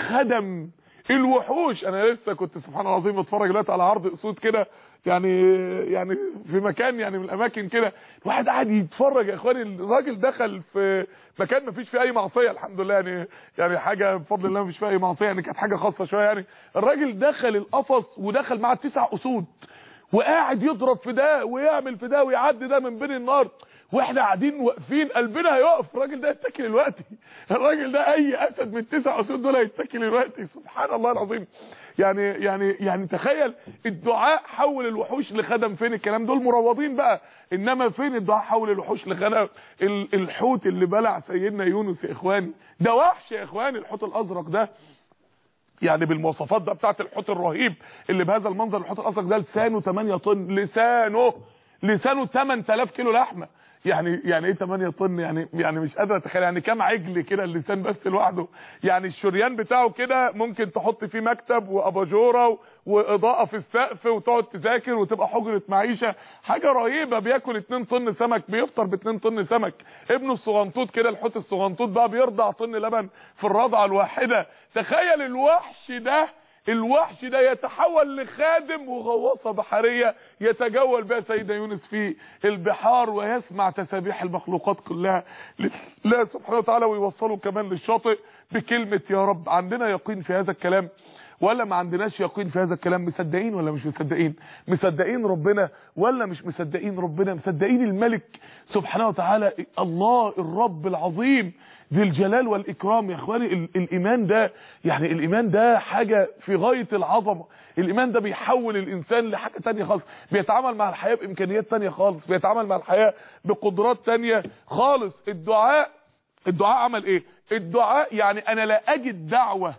لخدم الوحوش انا لسه كنت سبحان الله العظيم بتفرج دلوقتي على عرض اسود كده يعني يعني في مكان يعني من الاماكن كده الواحد قاعد يتفرج يا اخواني الراجل دخل في مكان ما فيش فيه اي معصيه الحمد لله يعني يعني حاجه بفضل الله ما فيش فيها اي معصيه يعني كانت حاجه خاصه شويه يعني الراجل دخل القفص ودخل معاه تسع اسود وقاعد يضرب في ده ويعمل في ده ويعدي ده من بين النار واحنا قاعدين واقفين قلبنا هيقف الراجل ده يتكل دلوقتي الراجل ده اي اسد من التسع اسود دول هيتكل دلوقتي سبحان الله العظيم يعني يعني يعني تخيل الدعاء حول الوحوش لخدم فين الكلام دول مروضين بقى انما فين الدعاء حول الوحوش لخدم ال- الحوت اللي بلع سيدنا يونس يا اخواني ده وحش يا اخواني الحوت الازرق ده يعني بالمواصفات ده بتاعت الحوت الرهيب اللي بهذا المنظر الحوت الازرق ده لسانه 8 طن لسانه لسانه 8000 كيلو لحمه يعني يعني ايه 8 طن يعني يعني مش قادر اتخيل يعني كام عجل كده اللسان بس لوحده يعني الشريان بتاعه كده ممكن تحط فيه مكتب واباجوره و- واضاءه في السقف وتقعد تذاكر وتبقى حجره معيشه حاجه رهيبه بياكل 2 طن سمك بيفطر ب 2 طن سمك ابنه الصغنطوط كده الحوت الصغنطوط بقى بيرضع طن لبن في الرضعه الواحده تخيل الوحش ده الوحش ده يتحول لخادم وغواصه بحريه يتجول بها سيدنا يونس في البحار ويسمع تسابيح المخلوقات كلها لله سبحانه وتعالى ويوصله كمان للشاطئ بكلمه يا رب عندنا يقين في هذا الكلام ولا ما عندناش يقين في هذا الكلام مصدقين ولا مش مصدقين مصدقين ربنا ولا مش مصدقين ربنا مصدقين الملك سبحانه وتعالى الله الرب العظيم ذي الجلال والاكرام يا اخواني ال الايمان ده يعني الايمان ده حاجه في غايه العظمه الايمان ده بيحول الانسان لحاجه تانية خالص بيتعامل مع الحياه بامكانيات تانية خالص بيتعامل مع الحياه بقدرات تانية خالص الدعاء الدعاء عمل ايه الدعاء يعني انا لا اجد دعوه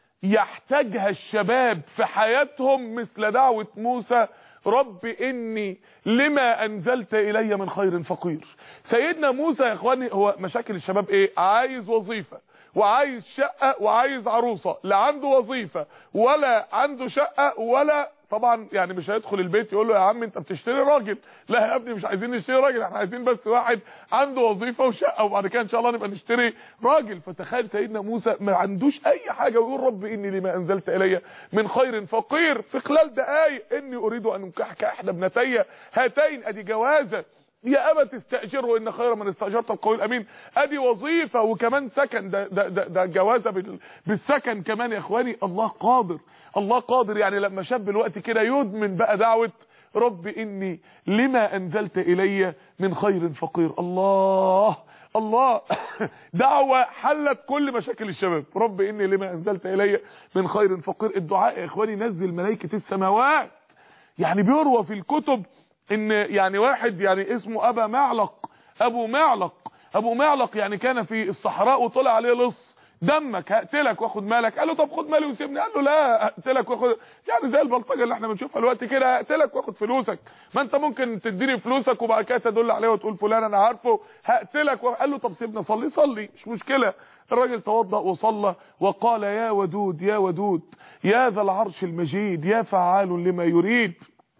يحتاجها الشباب في حياتهم مثل دعوة موسى رب اني لما انزلت الي من خير فقير سيدنا موسى يا اخواني هو مشاكل الشباب ايه عايز وظيفة وعايز شقة وعايز عروسة لا عنده وظيفة ولا عنده شقة ولا طبعا يعني مش هيدخل البيت يقول له يا عم انت بتشتري راجل لا يا ابني مش عايزين نشتري راجل احنا عايزين بس واحد عنده وظيفه وشقه وبعد كده ان شاء الله نبقى نشتري راجل فتخيل سيدنا موسى ما عندوش اي حاجه ويقول رب اني لما انزلت الي من خير فقير في خلال دقائق اني اريد ان انكحك احدى ابنتي هاتين ادي جوازه يا ابا تستاجره ان خير من استاجرت القوي الامين ادي وظيفه وكمان سكن ده ده ده, ده جوازه بال- بالسكن كمان يا اخواني الله قادر الله قادر يعني لما شاب الوقت كده يدمن بقى دعوه رب اني لما انزلت الي من خير فقير الله الله دعوه حلت كل مشاكل الشباب رب اني لما انزلت الي من خير فقير الدعاء يا اخواني نزل ملائكه السماوات يعني بيروى في الكتب ان يعني واحد يعني اسمه ابا معلق ابو معلق ابو معلق يعني كان في الصحراء وطلع عليه لص دمك هقتلك واخد مالك قال له طب خد مالي وسيبني قال له لا هقتلك واخد يعني زي البلطجه اللي احنا بنشوفها دلوقتي كده هقتلك واخد فلوسك ما انت ممكن تديني فلوسك وبعد كده تدل عليه وتقول فلان انا عارفه هقتلك قال له طب سيبني اصلي صلي مش مشكله الراجل توضأ وصلى وقال يا ودود يا ودود يا ذا العرش المجيد يا فعال لما يريد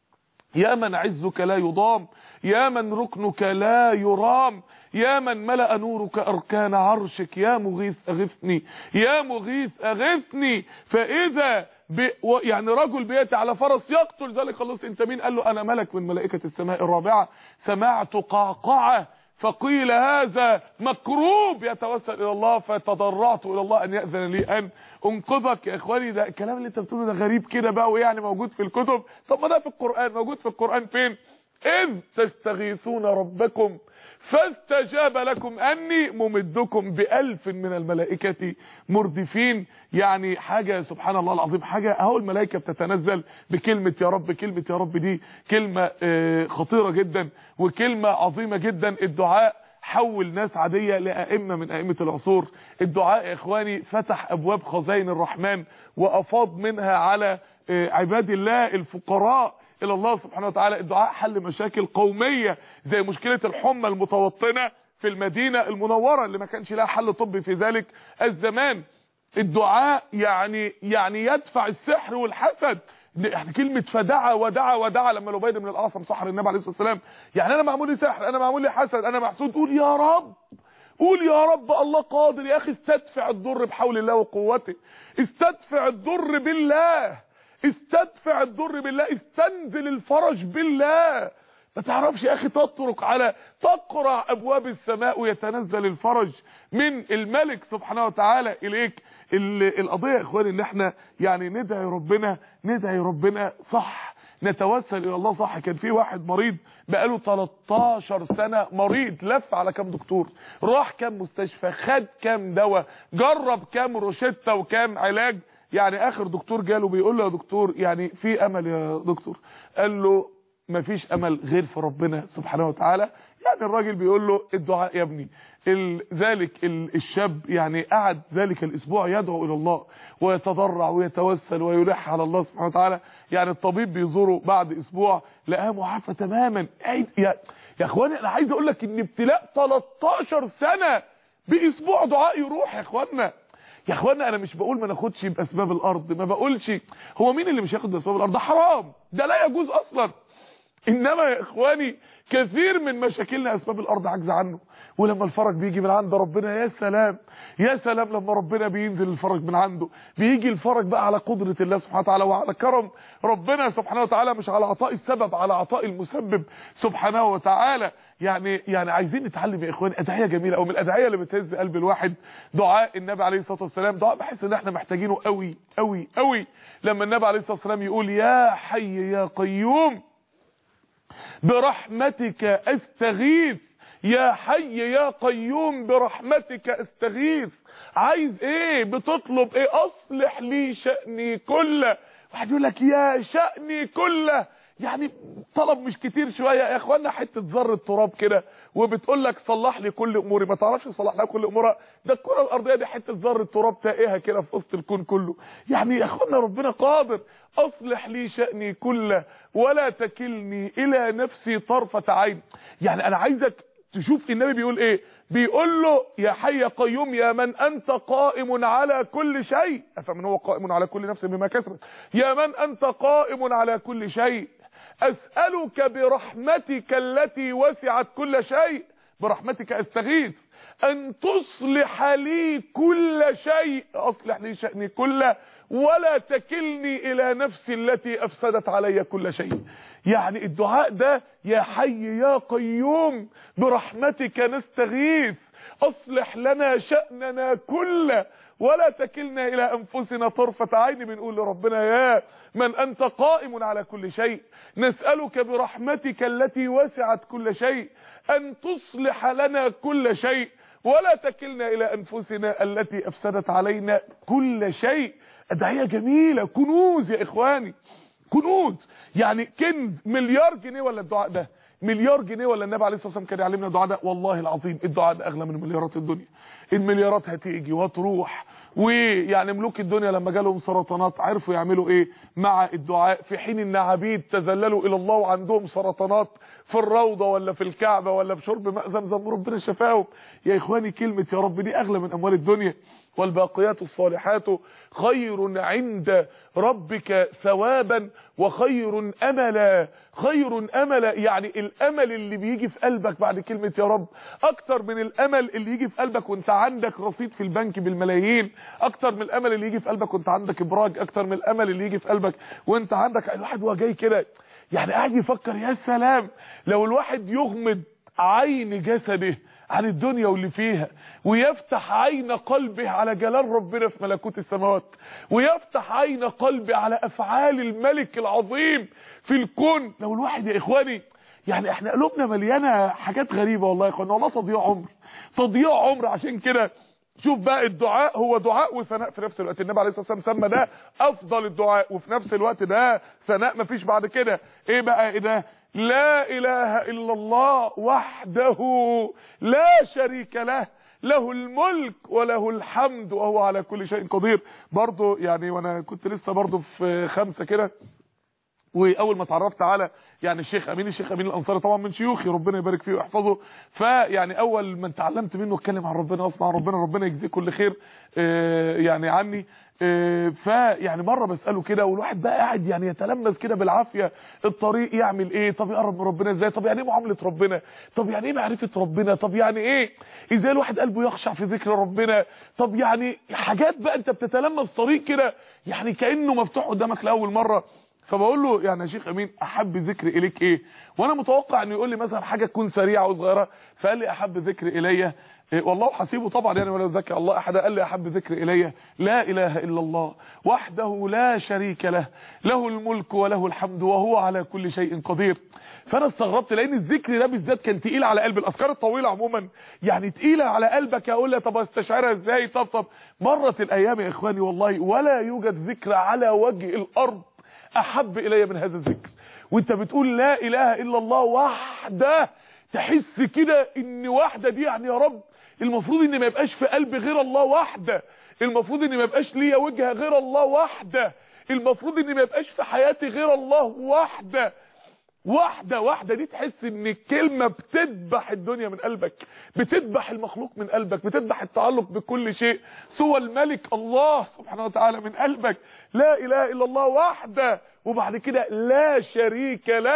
يا من عزك لا يضام يا من ركنك لا يرام يا من ملأ نورك أركان عرشك يا مغيث أغثني يا مغيث أغثني فإذا ب... و- يعني رجل بيأتي على فرس يقتل ذلك خلاص انت مين قال له انا ملك من ملائكة السماء الرابعة سمعت قعقعة فقيل هذا مكروب يتوسل الى الله فتضرعت الى الله ان يأذن لي ان انقذك يا اخواني ده الكلام اللي انت بتقوله ده غريب كده بقى ويعني موجود في الكتب طب ما ده في القرآن موجود في القرآن فين اذ تستغيثون ربكم فاستجاب لكم اني ممدكم بألف من الملائكة مردفين يعني حاجة سبحان الله العظيم حاجة اهو الملائكة بتتنزل بكلمة يا رب كلمة يا رب دي كلمة آه، خطيرة جدا وكلمة عظيمة جدا الدعاء حول ناس عادية لأئمة من أئمة العصور الدعاء يا إخواني فتح أبواب خزائن الرحمن وأفاض منها على آه، عباد الله الفقراء الى الله سبحانه وتعالى الدعاء حل مشاكل قومية زي مشكلة الحمى المتوطنة في المدينة المنورة اللي ما كانش لها حل طبي في ذلك الزمان الدعاء يعني يعني يدفع السحر والحسد يعني كلمة فدعا ودعا ودعا لما لبيد من الأعصم سحر النبي عليه الصلاة والسلام يعني أنا معمول لي سحر أنا معمول لي حسد أنا محسود قول يا رب قول يا رب الله قادر يا أخي استدفع الضر بحول الله وقوته استدفع الضر بالله استدفع الضر بالله استنزل الفرج بالله ما تعرفش يا اخي تطرق على تقرع ابواب السماء ويتنزل الفرج من الملك سبحانه وتعالى اليك ال- القضيه يا اخواني ان احنا يعني ندعي ربنا ندعي ربنا صح نتوسل الى الله صح كان في واحد مريض بقاله 13 سنه مريض لف على كام دكتور راح كام مستشفى خد كام دواء جرب كام روشته وكام علاج يعني اخر دكتور جاله بيقول له يا دكتور يعني في امل يا دكتور قال له مفيش امل غير في ربنا سبحانه وتعالى يعني الراجل بيقول له الدعاء يا ابني ال- ذلك ال- الشاب يعني قعد ذلك الاسبوع يدعو الى الله ويتضرع ويتوسل ويلح على الله سبحانه وتعالى يعني الطبيب بيزوره بعد اسبوع لقاه معافى تماما عيد- يا يا اخواني انا عايز اقول لك ان ابتلاء 13 سنه باسبوع دعاء يروح يا اخوانا يا اخوانا انا مش بقول ما ناخدش باسباب الارض ما بقولش هو مين اللي مش هياخد باسباب الارض ده حرام ده لا يجوز اصلا انما يا اخواني كثير من مشاكلنا اسباب الارض عجز عنه ولما الفرج بيجي من عند ربنا يا سلام يا سلام لما ربنا بينزل الفرج من عنده بيجي الفرج بقى على قدرة الله سبحانه وتعالى وعلى كرم ربنا سبحانه وتعالى مش على عطاء السبب على عطاء المسبب سبحانه وتعالى يعني يعني عايزين نتعلم يا اخواني ادعيه جميله او من الادعيه اللي بتهز قلب الواحد دعاء النبي عليه الصلاه والسلام دعاء بحس ان احنا محتاجينه قوي قوي قوي لما النبي عليه الصلاه والسلام يقول يا حي يا قيوم برحمتك استغيث يا حي يا قيوم برحمتك استغيث عايز ايه بتطلب ايه اصلح لي شأني كله واحد يقول لك يا شأني كله يعني طلب مش كتير شويه يا اخوانا حته ذره تراب كده وبتقول لك صلح لي كل اموري ما تعرفش تصلح لها كل امورها ده الكره الارضيه دي حته ذره تراب تائهه كده في وسط الكون كله يعني يا اخوانا ربنا قادر اصلح لي شأني كله ولا تكلني الى نفسي طرفه عين يعني انا عايزك تشوف النبي بيقول ايه بيقول له يا حي يا قيوم يا من انت قائم على كل شيء فمن هو قائم على كل نفس بما كسبت يا من انت قائم على كل شيء اسالك برحمتك التي وسعت كل شيء برحمتك استغيث ان تصلح لي كل شيء اصلح لي شأني كله ولا تكلني الى نفسي التي افسدت علي كل شيء يعني الدعاء ده يا حي يا قيوم برحمتك نستغيث اصلح لنا شأننا كله ولا تكلنا الى انفسنا طرفة عين بنقول لربنا يا من انت قائم على كل شيء نسألك برحمتك التي وسعت كل شيء ان تصلح لنا كل شيء ولا تكلنا الى انفسنا التي افسدت علينا كل شيء ادعيه جميله كنوز يا اخواني كنوز يعني كنز مليار جنيه ولا الدعاء ده مليار جنيه ولا النبي عليه الصلاه والسلام كان يعلمنا الدعاء ده والله العظيم الدعاء ده اغلى من مليارات الدنيا المليارات هتيجي وتروح ويعني ملوك الدنيا لما جالهم سرطانات عرفوا يعملوا ايه مع الدعاء في حين ان عبيد تذللوا الى الله وعندهم سرطانات في الروضه ولا في الكعبه ولا في شرب ماء زمزم ربنا شفاهم يا اخواني كلمه يا رب دي اغلى من اموال الدنيا والباقيات الصالحات خير عند ربك ثوابا وخير املا خير املا يعني الامل اللي بيجي في قلبك بعد كلمة يا رب اكتر من الامل اللي يجي في قلبك وانت عندك رصيد في البنك بالملايين اكتر من الامل اللي يجي في قلبك وانت عندك ابراج اكتر من الامل اللي يجي في قلبك وانت عندك الواحد وهو جاي كده يعني قاعد يفكر يا سلام لو الواحد يغمض عين جسده عن الدنيا واللي فيها ويفتح عين قلبه على جلال ربنا في ملكوت السماوات ويفتح عين قلبه على افعال الملك العظيم في الكون لو الواحد يا اخواني يعني احنا قلوبنا مليانه حاجات غريبه والله يا اخواني والله تضييع عمر تضييع عمر عشان كده شوف بقى الدعاء هو دعاء وثناء في نفس الوقت النبي عليه الصلاه والسلام سمى ده افضل الدعاء وفي نفس الوقت ده ثناء مفيش بعد كده ايه بقى ايه ده لا اله الا الله وحده لا شريك له له الملك وله الحمد وهو على كل شيء قدير برضه يعني وانا كنت لسه برضه في خمسة كده واول ما اتعرفت على يعني الشيخ امين الشيخ امين الانصاري طبعا من شيوخي ربنا يبارك فيه ويحفظه فيعني اول ما اتعلمت منه اتكلم عن ربنا اسمع عن ربنا ربنا يجزيه كل خير آه يعني عني آه فيعني مره بساله كده والواحد بقى قاعد يعني يتلمس كده بالعافيه الطريق يعمل ايه طب يقرب من ربنا ازاي طب يعني ايه معامله ربنا طب يعني ايه معرفه ربنا طب يعني ايه ازاي الواحد قلبه يخشع في ذكر ربنا طب يعني حاجات بقى انت بتتلمس طريق كده يعني كانه مفتوح قدامك لاول مره فبقول له يعني يا شيخ امين احب ذكر اليك ايه وانا متوقع انه يقول لي مثلا حاجه تكون سريعه وصغيره فقال لي احب ذكر الي إيه والله حسيبه طبعا يعني ولا ذكر الله احد قال لي احب ذكر الي لا اله الا الله وحده لا شريك له له الملك وله الحمد وهو على كل شيء قدير فانا استغربت لان الذكر ده بالذات كان تقيل على قلب الاذكار الطويله عموما يعني تقيله على قلبك اقول لها طب استشعرها ازاي طب طب مرت الايام يا اخواني والله ولا يوجد ذكر على وجه الارض احب الي من هذا الذكر وانت بتقول لا اله الا الله وحده تحس كده ان وحده دي يعني يا رب المفروض ان ما يبقاش في قلبي غير الله وحده المفروض ان ما يبقاش ليا وجهه غير الله وحده المفروض ان ما يبقاش في حياتي غير الله وحده واحدة واحدة دي تحس ان الكلمة بتذبح الدنيا من قلبك بتذبح المخلوق من قلبك بتذبح التعلق بكل شيء سوى الملك الله سبحانه وتعالى من قلبك لا اله الا الله وحده وبعد كده لا شريك له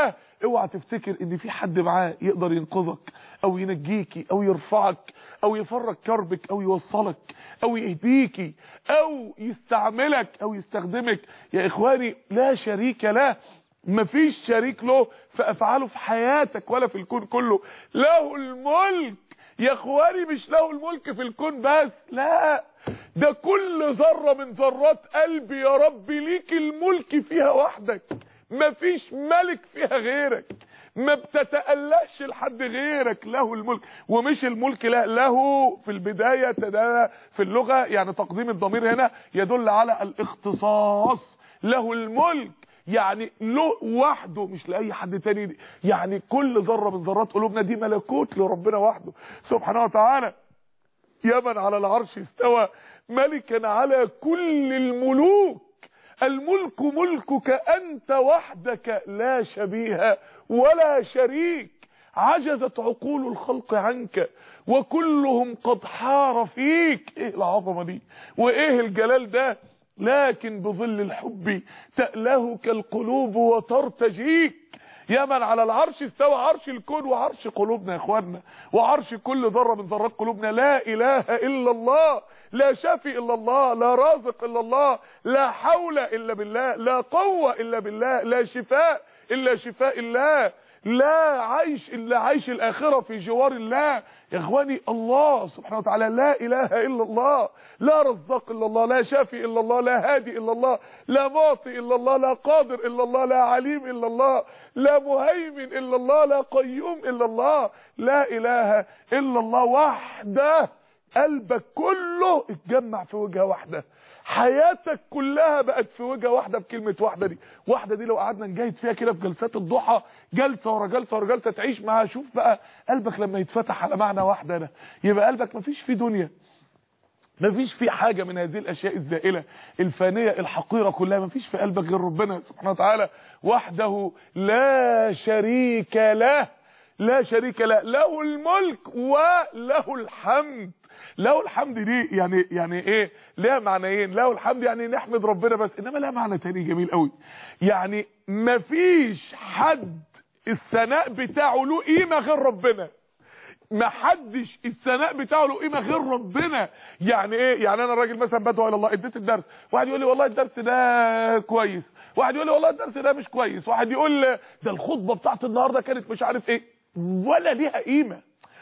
اوعى تفتكر ان في حد معاه يقدر ينقذك او ينجيكي او يرفعك او يفرج كربك او يوصلك او يهديكي او يستعملك او يستخدمك يا اخواني لا شريك له مفيش شريك له في افعاله في حياتك ولا في الكون كله له الملك يا اخواني مش له الملك في الكون بس لا ده كل ذرة من ذرات قلبي يا رب ليك الملك فيها وحدك مفيش ملك فيها غيرك ما بتتألهش لحد غيرك له الملك ومش الملك لا له في البداية ده في اللغة يعني تقديم الضمير هنا يدل على الاختصاص له الملك يعني له وحده مش لاي حد تاني يعني كل ذره من ذرات قلوبنا دي ملكوت لربنا وحده سبحانه وتعالى يا من على العرش استوى ملكا على كل الملوك الملك ملكك انت وحدك لا شبيه ولا شريك عجزت عقول الخلق عنك وكلهم قد حار فيك ايه العظمه دي وايه الجلال ده لكن بظل الحب تألهك القلوب وترتجيك يا من على العرش استوى عرش الكون وعرش قلوبنا يا اخوانا وعرش كل ذره من ذرات قلوبنا لا اله الا الله لا شافي الا الله لا رازق الا الله لا حول الا بالله لا قوه الا بالله لا شفاء الا شفاء الله لا عيش الا عيش الاخره في جوار الله يا اخواني الله سبحانه وتعالى لا اله الا الله لا رزاق الا الله لا شافي الا الله لا هادي الا الله لا معطي الا الله لا قادر الا الله لا عليم الا الله لا مهيمن الا الله لا قيوم الا الله لا اله الا الله وحده قلبك كله اتجمع في وجهه واحده حياتك كلها بقت في وجهه واحده بكلمه واحده دي واحده دي لو قعدنا نجاهد فيها كده في جلسات الضحى جلسه ورا جلسه ورا جلسه تعيش معاها شوف بقى قلبك لما يتفتح على معنى واحده ده يبقى قلبك مفيش فيه دنيا مفيش فيه حاجة من هذه الأشياء الزائلة الفانية الحقيرة كلها مفيش في قلبك غير ربنا سبحانه وتعالى وحده لا شريك له لا شريك له له الملك وله الحمد له الحمد دي يعني يعني ايه لها معنيين له الحمد يعني نحمد ربنا بس انما لها معنى تاني جميل قوي يعني مفيش حد الثناء بتاعه له قيمه غير ربنا ما حدش الثناء بتاعه له قيمه غير ربنا يعني ايه يعني انا راجل مثلا بدعو الى الله اديت الدرس واحد يقول لي والله الدرس ده كويس واحد يقول لي والله الدرس ده مش كويس واحد يقول ده الخطبه بتاعت النهارده كانت مش عارف ايه ولا ليها قيمه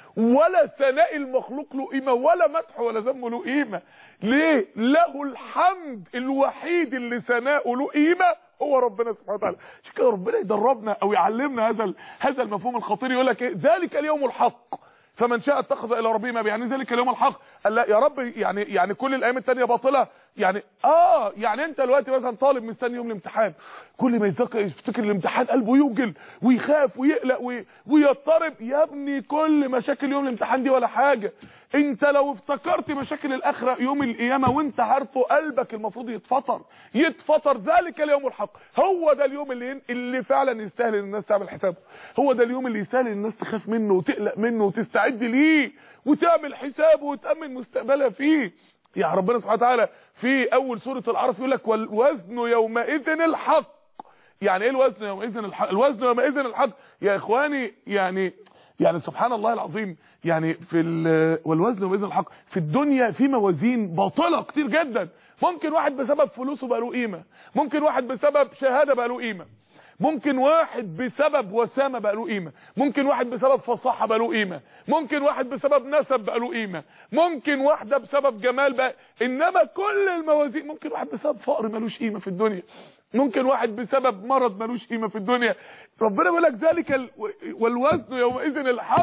ولا ثناء المخلوق له قيمه ولا مدح ولا ذم له قيمه ليه له الحمد الوحيد اللي ثناؤه له قيمه هو ربنا سبحانه وتعالى عشان كده ربنا يدربنا او يعلمنا هذا هذا المفهوم الخطير يقول لك ايه ذلك اليوم الحق فمن شاء اتخذ الى ربه ما يعني ذلك اليوم الحق قال لا يا رب يعني يعني كل الايام التانية باطله يعني اه يعني انت دلوقتي مثلا طالب مستني يوم الامتحان كل ما يتذكر يفتكر الامتحان قلبه يوجل ويخاف ويقلق وي ويضطرب يا ابني كل مشاكل يوم الامتحان دي ولا حاجه انت لو افتكرت مشاكل الاخره يوم القيامه وانت عارفه قلبك المفروض يتفطر يتفطر ذلك اليوم الحق هو ده اليوم اللي اللي فعلا يستاهل ان الناس تعمل حسابه هو ده اليوم اللي يستاهل ان الناس تخاف منه وتقلق منه وتستعد ليه وتعمل حسابه وتامن مستقبلها فيه يا ربنا سبحانه وتعالى في اول سوره العرف يقول لك والوزن يومئذ الحق يعني ايه الوزن يومئذ الحق الوزن يومئذ الحق يا اخواني يعني يعني سبحان الله العظيم يعني في والوزن يومئذ الحق في الدنيا في موازين باطله كتير جدا ممكن واحد بسبب فلوسه بقى له قيمه ممكن واحد بسبب شهاده بقى له قيمه ممكن واحد بسبب وسامه بقى له قيمه ممكن واحد بسبب فصاحه بقى له قيمه ممكن واحد بسبب نسب بقى له قيمه ممكن واحده بسبب جمال بقى انما كل الموازين ممكن واحد بسبب فقر ملوش قيمه في الدنيا ممكن واحد بسبب مرض ملوش قيمه في الدنيا ربنا بيقول لك ذلك ال... والوزن يومئذ الحق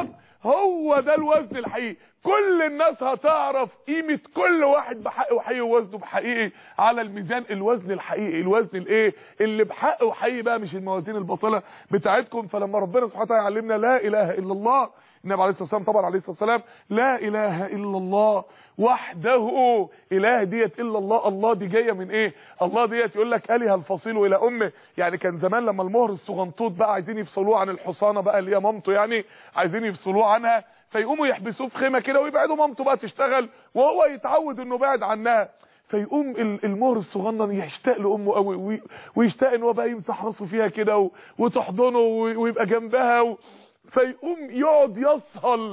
هو ده الوزن الحقيقي كل الناس هتعرف قيمة كل واحد بحق وحقيقي ووزنه بحقيقي على الميزان الوزن الحقيقي الوزن الايه اللي بحق وحقيقي بقى مش الموازين الباطله بتاعتكم فلما ربنا سبحانه وتعالى يعلمنا لا اله الا الله النبي عليه الصلاه والسلام طبعا عليه الصلاه والسلام لا اله الا الله وحده اله ديت الا الله الله دي جايه من ايه الله ديت يقول لك اله الفصيل الى امه يعني كان زمان لما المهر الصغنطوط بقى عايزين يفصلوه عن الحصانه بقى اللي هي مامته يعني عايزين يفصلوه عنها فيقوموا يحبسوه في خيمه كده ويبعدوا مامته بقى تشتغل وهو يتعود انه بعد عنها فيقوم ال- المهر الصغنن يشتاق لامه قوي وي- ويشتاق ان هو بقى يمسح راسه فيها كده و- وتحضنه وي- ويبقى جنبها و... فيقوم يقعد يصهل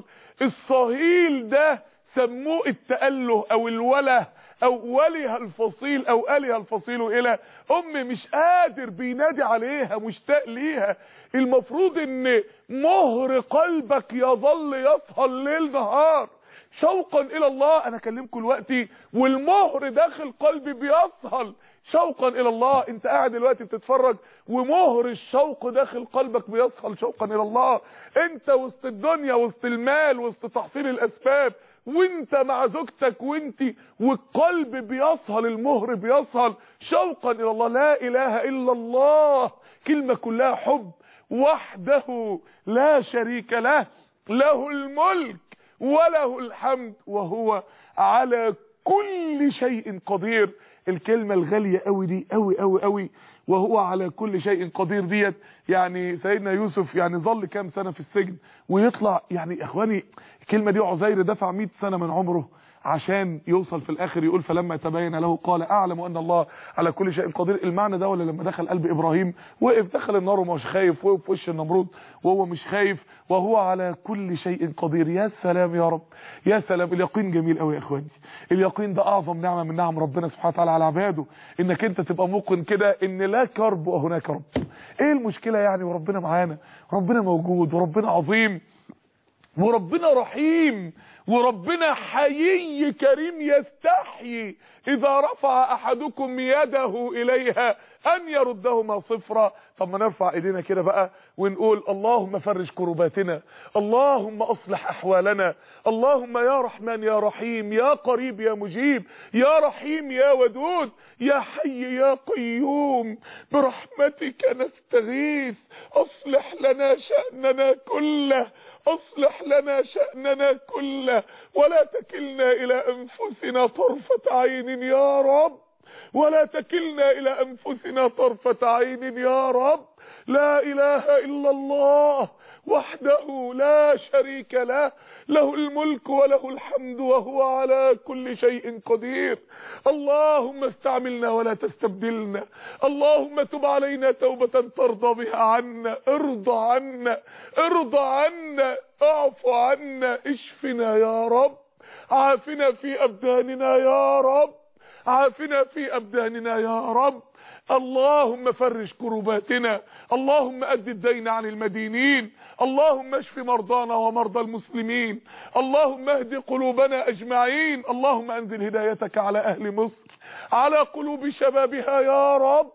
الصهيل ده سموه التأله او الوله او ولها الفصيل او الها الفصيل الى ام مش قادر بينادي عليها مشتاق ليها المفروض ان مهر قلبك يظل يصهل ليل نهار شوقا الى الله انا اكلمكم دلوقتي والمهر داخل قلبي بيصهل شوقا الى الله انت قاعد دلوقتي بتتفرج ومهر الشوق داخل قلبك بيصهل شوقا الى الله انت وسط الدنيا وسط المال وسط تحصيل الاسباب وانت مع زوجتك وانت والقلب بيصهل المهر بيصهل شوقا الى الله لا اله الا الله كلمة كلها حب وحده لا شريك له له الملك وله الحمد وهو على كل شيء قدير الكلمة الغالية قوي دي قوي قوي قوي وهو على كل شيء قدير ديت يعني سيدنا يوسف يعني ظل كام سنة في السجن ويطلع يعني اخواني الكلمة دي عزير دفع 100 سنة من عمره عشان يوصل في الاخر يقول فلما تبين له قال اعلم ان الله على كل شيء قدير المعنى ده ولا لما دخل قلب ابراهيم وقف دخل النار ومش خايف وقف في وش النمرود وهو مش خايف وهو على كل شيء قدير يا سلام يا رب يا سلام اليقين جميل قوي يا اخواني اليقين ده اعظم نعمه من نعم ربنا سبحانه وتعالى على عباده انك انت تبقى موقن كده ان لا كرب وهناك رب ايه المشكله يعني وربنا معانا ربنا موجود وربنا عظيم وربنا رحيم وربنا حيي كريم يستحيي اذا رفع احدكم يده اليها ان يردهما صفرا طب ما نرفع ايدينا كده بقى ونقول اللهم فرج كرباتنا اللهم اصلح احوالنا اللهم يا رحمن يا رحيم يا قريب يا مجيب يا رحيم يا ودود يا حي يا قيوم برحمتك نستغيث اصلح لنا شأننا كله اصلح لنا شأننا كله ولا تكلنا الى انفسنا طرفة عين يا رب ولا تكلنا الى انفسنا طرفة عين يا رب لا اله الا الله وحده لا شريك له له الملك وله الحمد وهو على كل شيء قدير اللهم استعملنا ولا تستبدلنا اللهم تب علينا توبة ترضى بها عنا ارضى عنا ارضى عنا اعف عنا اشفنا يا رب عافنا في ابداننا يا رب عافنا في ابداننا يا رب اللهم فرج كرباتنا اللهم اد الدين عن المدينين اللهم اشف مرضانا ومرضى المسلمين اللهم اهد قلوبنا اجمعين اللهم انزل هدايتك على اهل مصر على قلوب شبابها يا رب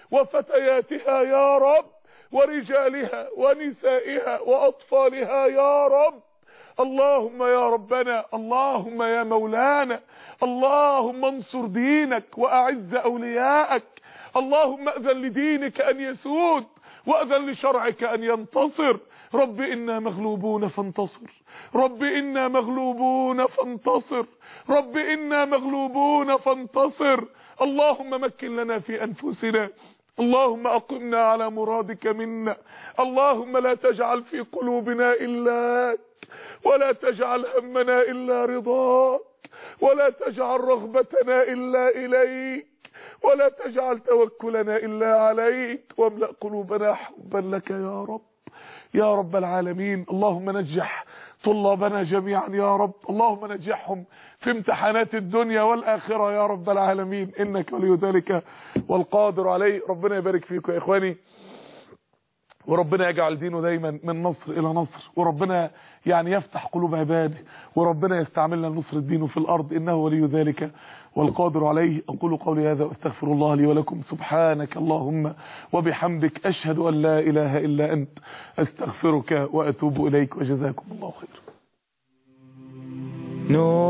وفتياتها يا رب ورجالها ونسائها واطفالها يا رب اللهم يا ربنا اللهم يا مولانا اللهم انصر دينك واعز اولياءك اللهم اذن لدينك ان يسود واذن لشرعك ان ينتصر رب انا مغلوبون فانتصر رب انا مغلوبون فانتصر رب انا مغلوبون فانتصر اللهم مكن لنا في انفسنا اللهم اقمنا على مرادك منا اللهم لا تجعل في قلوبنا الاك ولا تجعل همنا الا رضاك ولا تجعل رغبتنا الا اليك ولا تجعل توكلنا الا عليك واملأ قلوبنا حبا لك يا رب يا رب العالمين اللهم نجح طلابنا جميعا يا رب اللهم نجحهم في امتحانات الدنيا والآخرة يا رب العالمين إنك ولي ذلك والقادر عليه ربنا يبارك فيكم يا إخواني وربنا يجعل دينه دايما من نصر الى نصر وربنا يعني يفتح قلوب عباده وربنا يستعملنا لنصر الدين في الارض انه ولي ذلك والقادر عليه اقول قولي هذا واستغفر الله لي ولكم سبحانك اللهم وبحمدك اشهد ان لا اله الا انت استغفرك واتوب اليك وجزاكم الله خيرا نور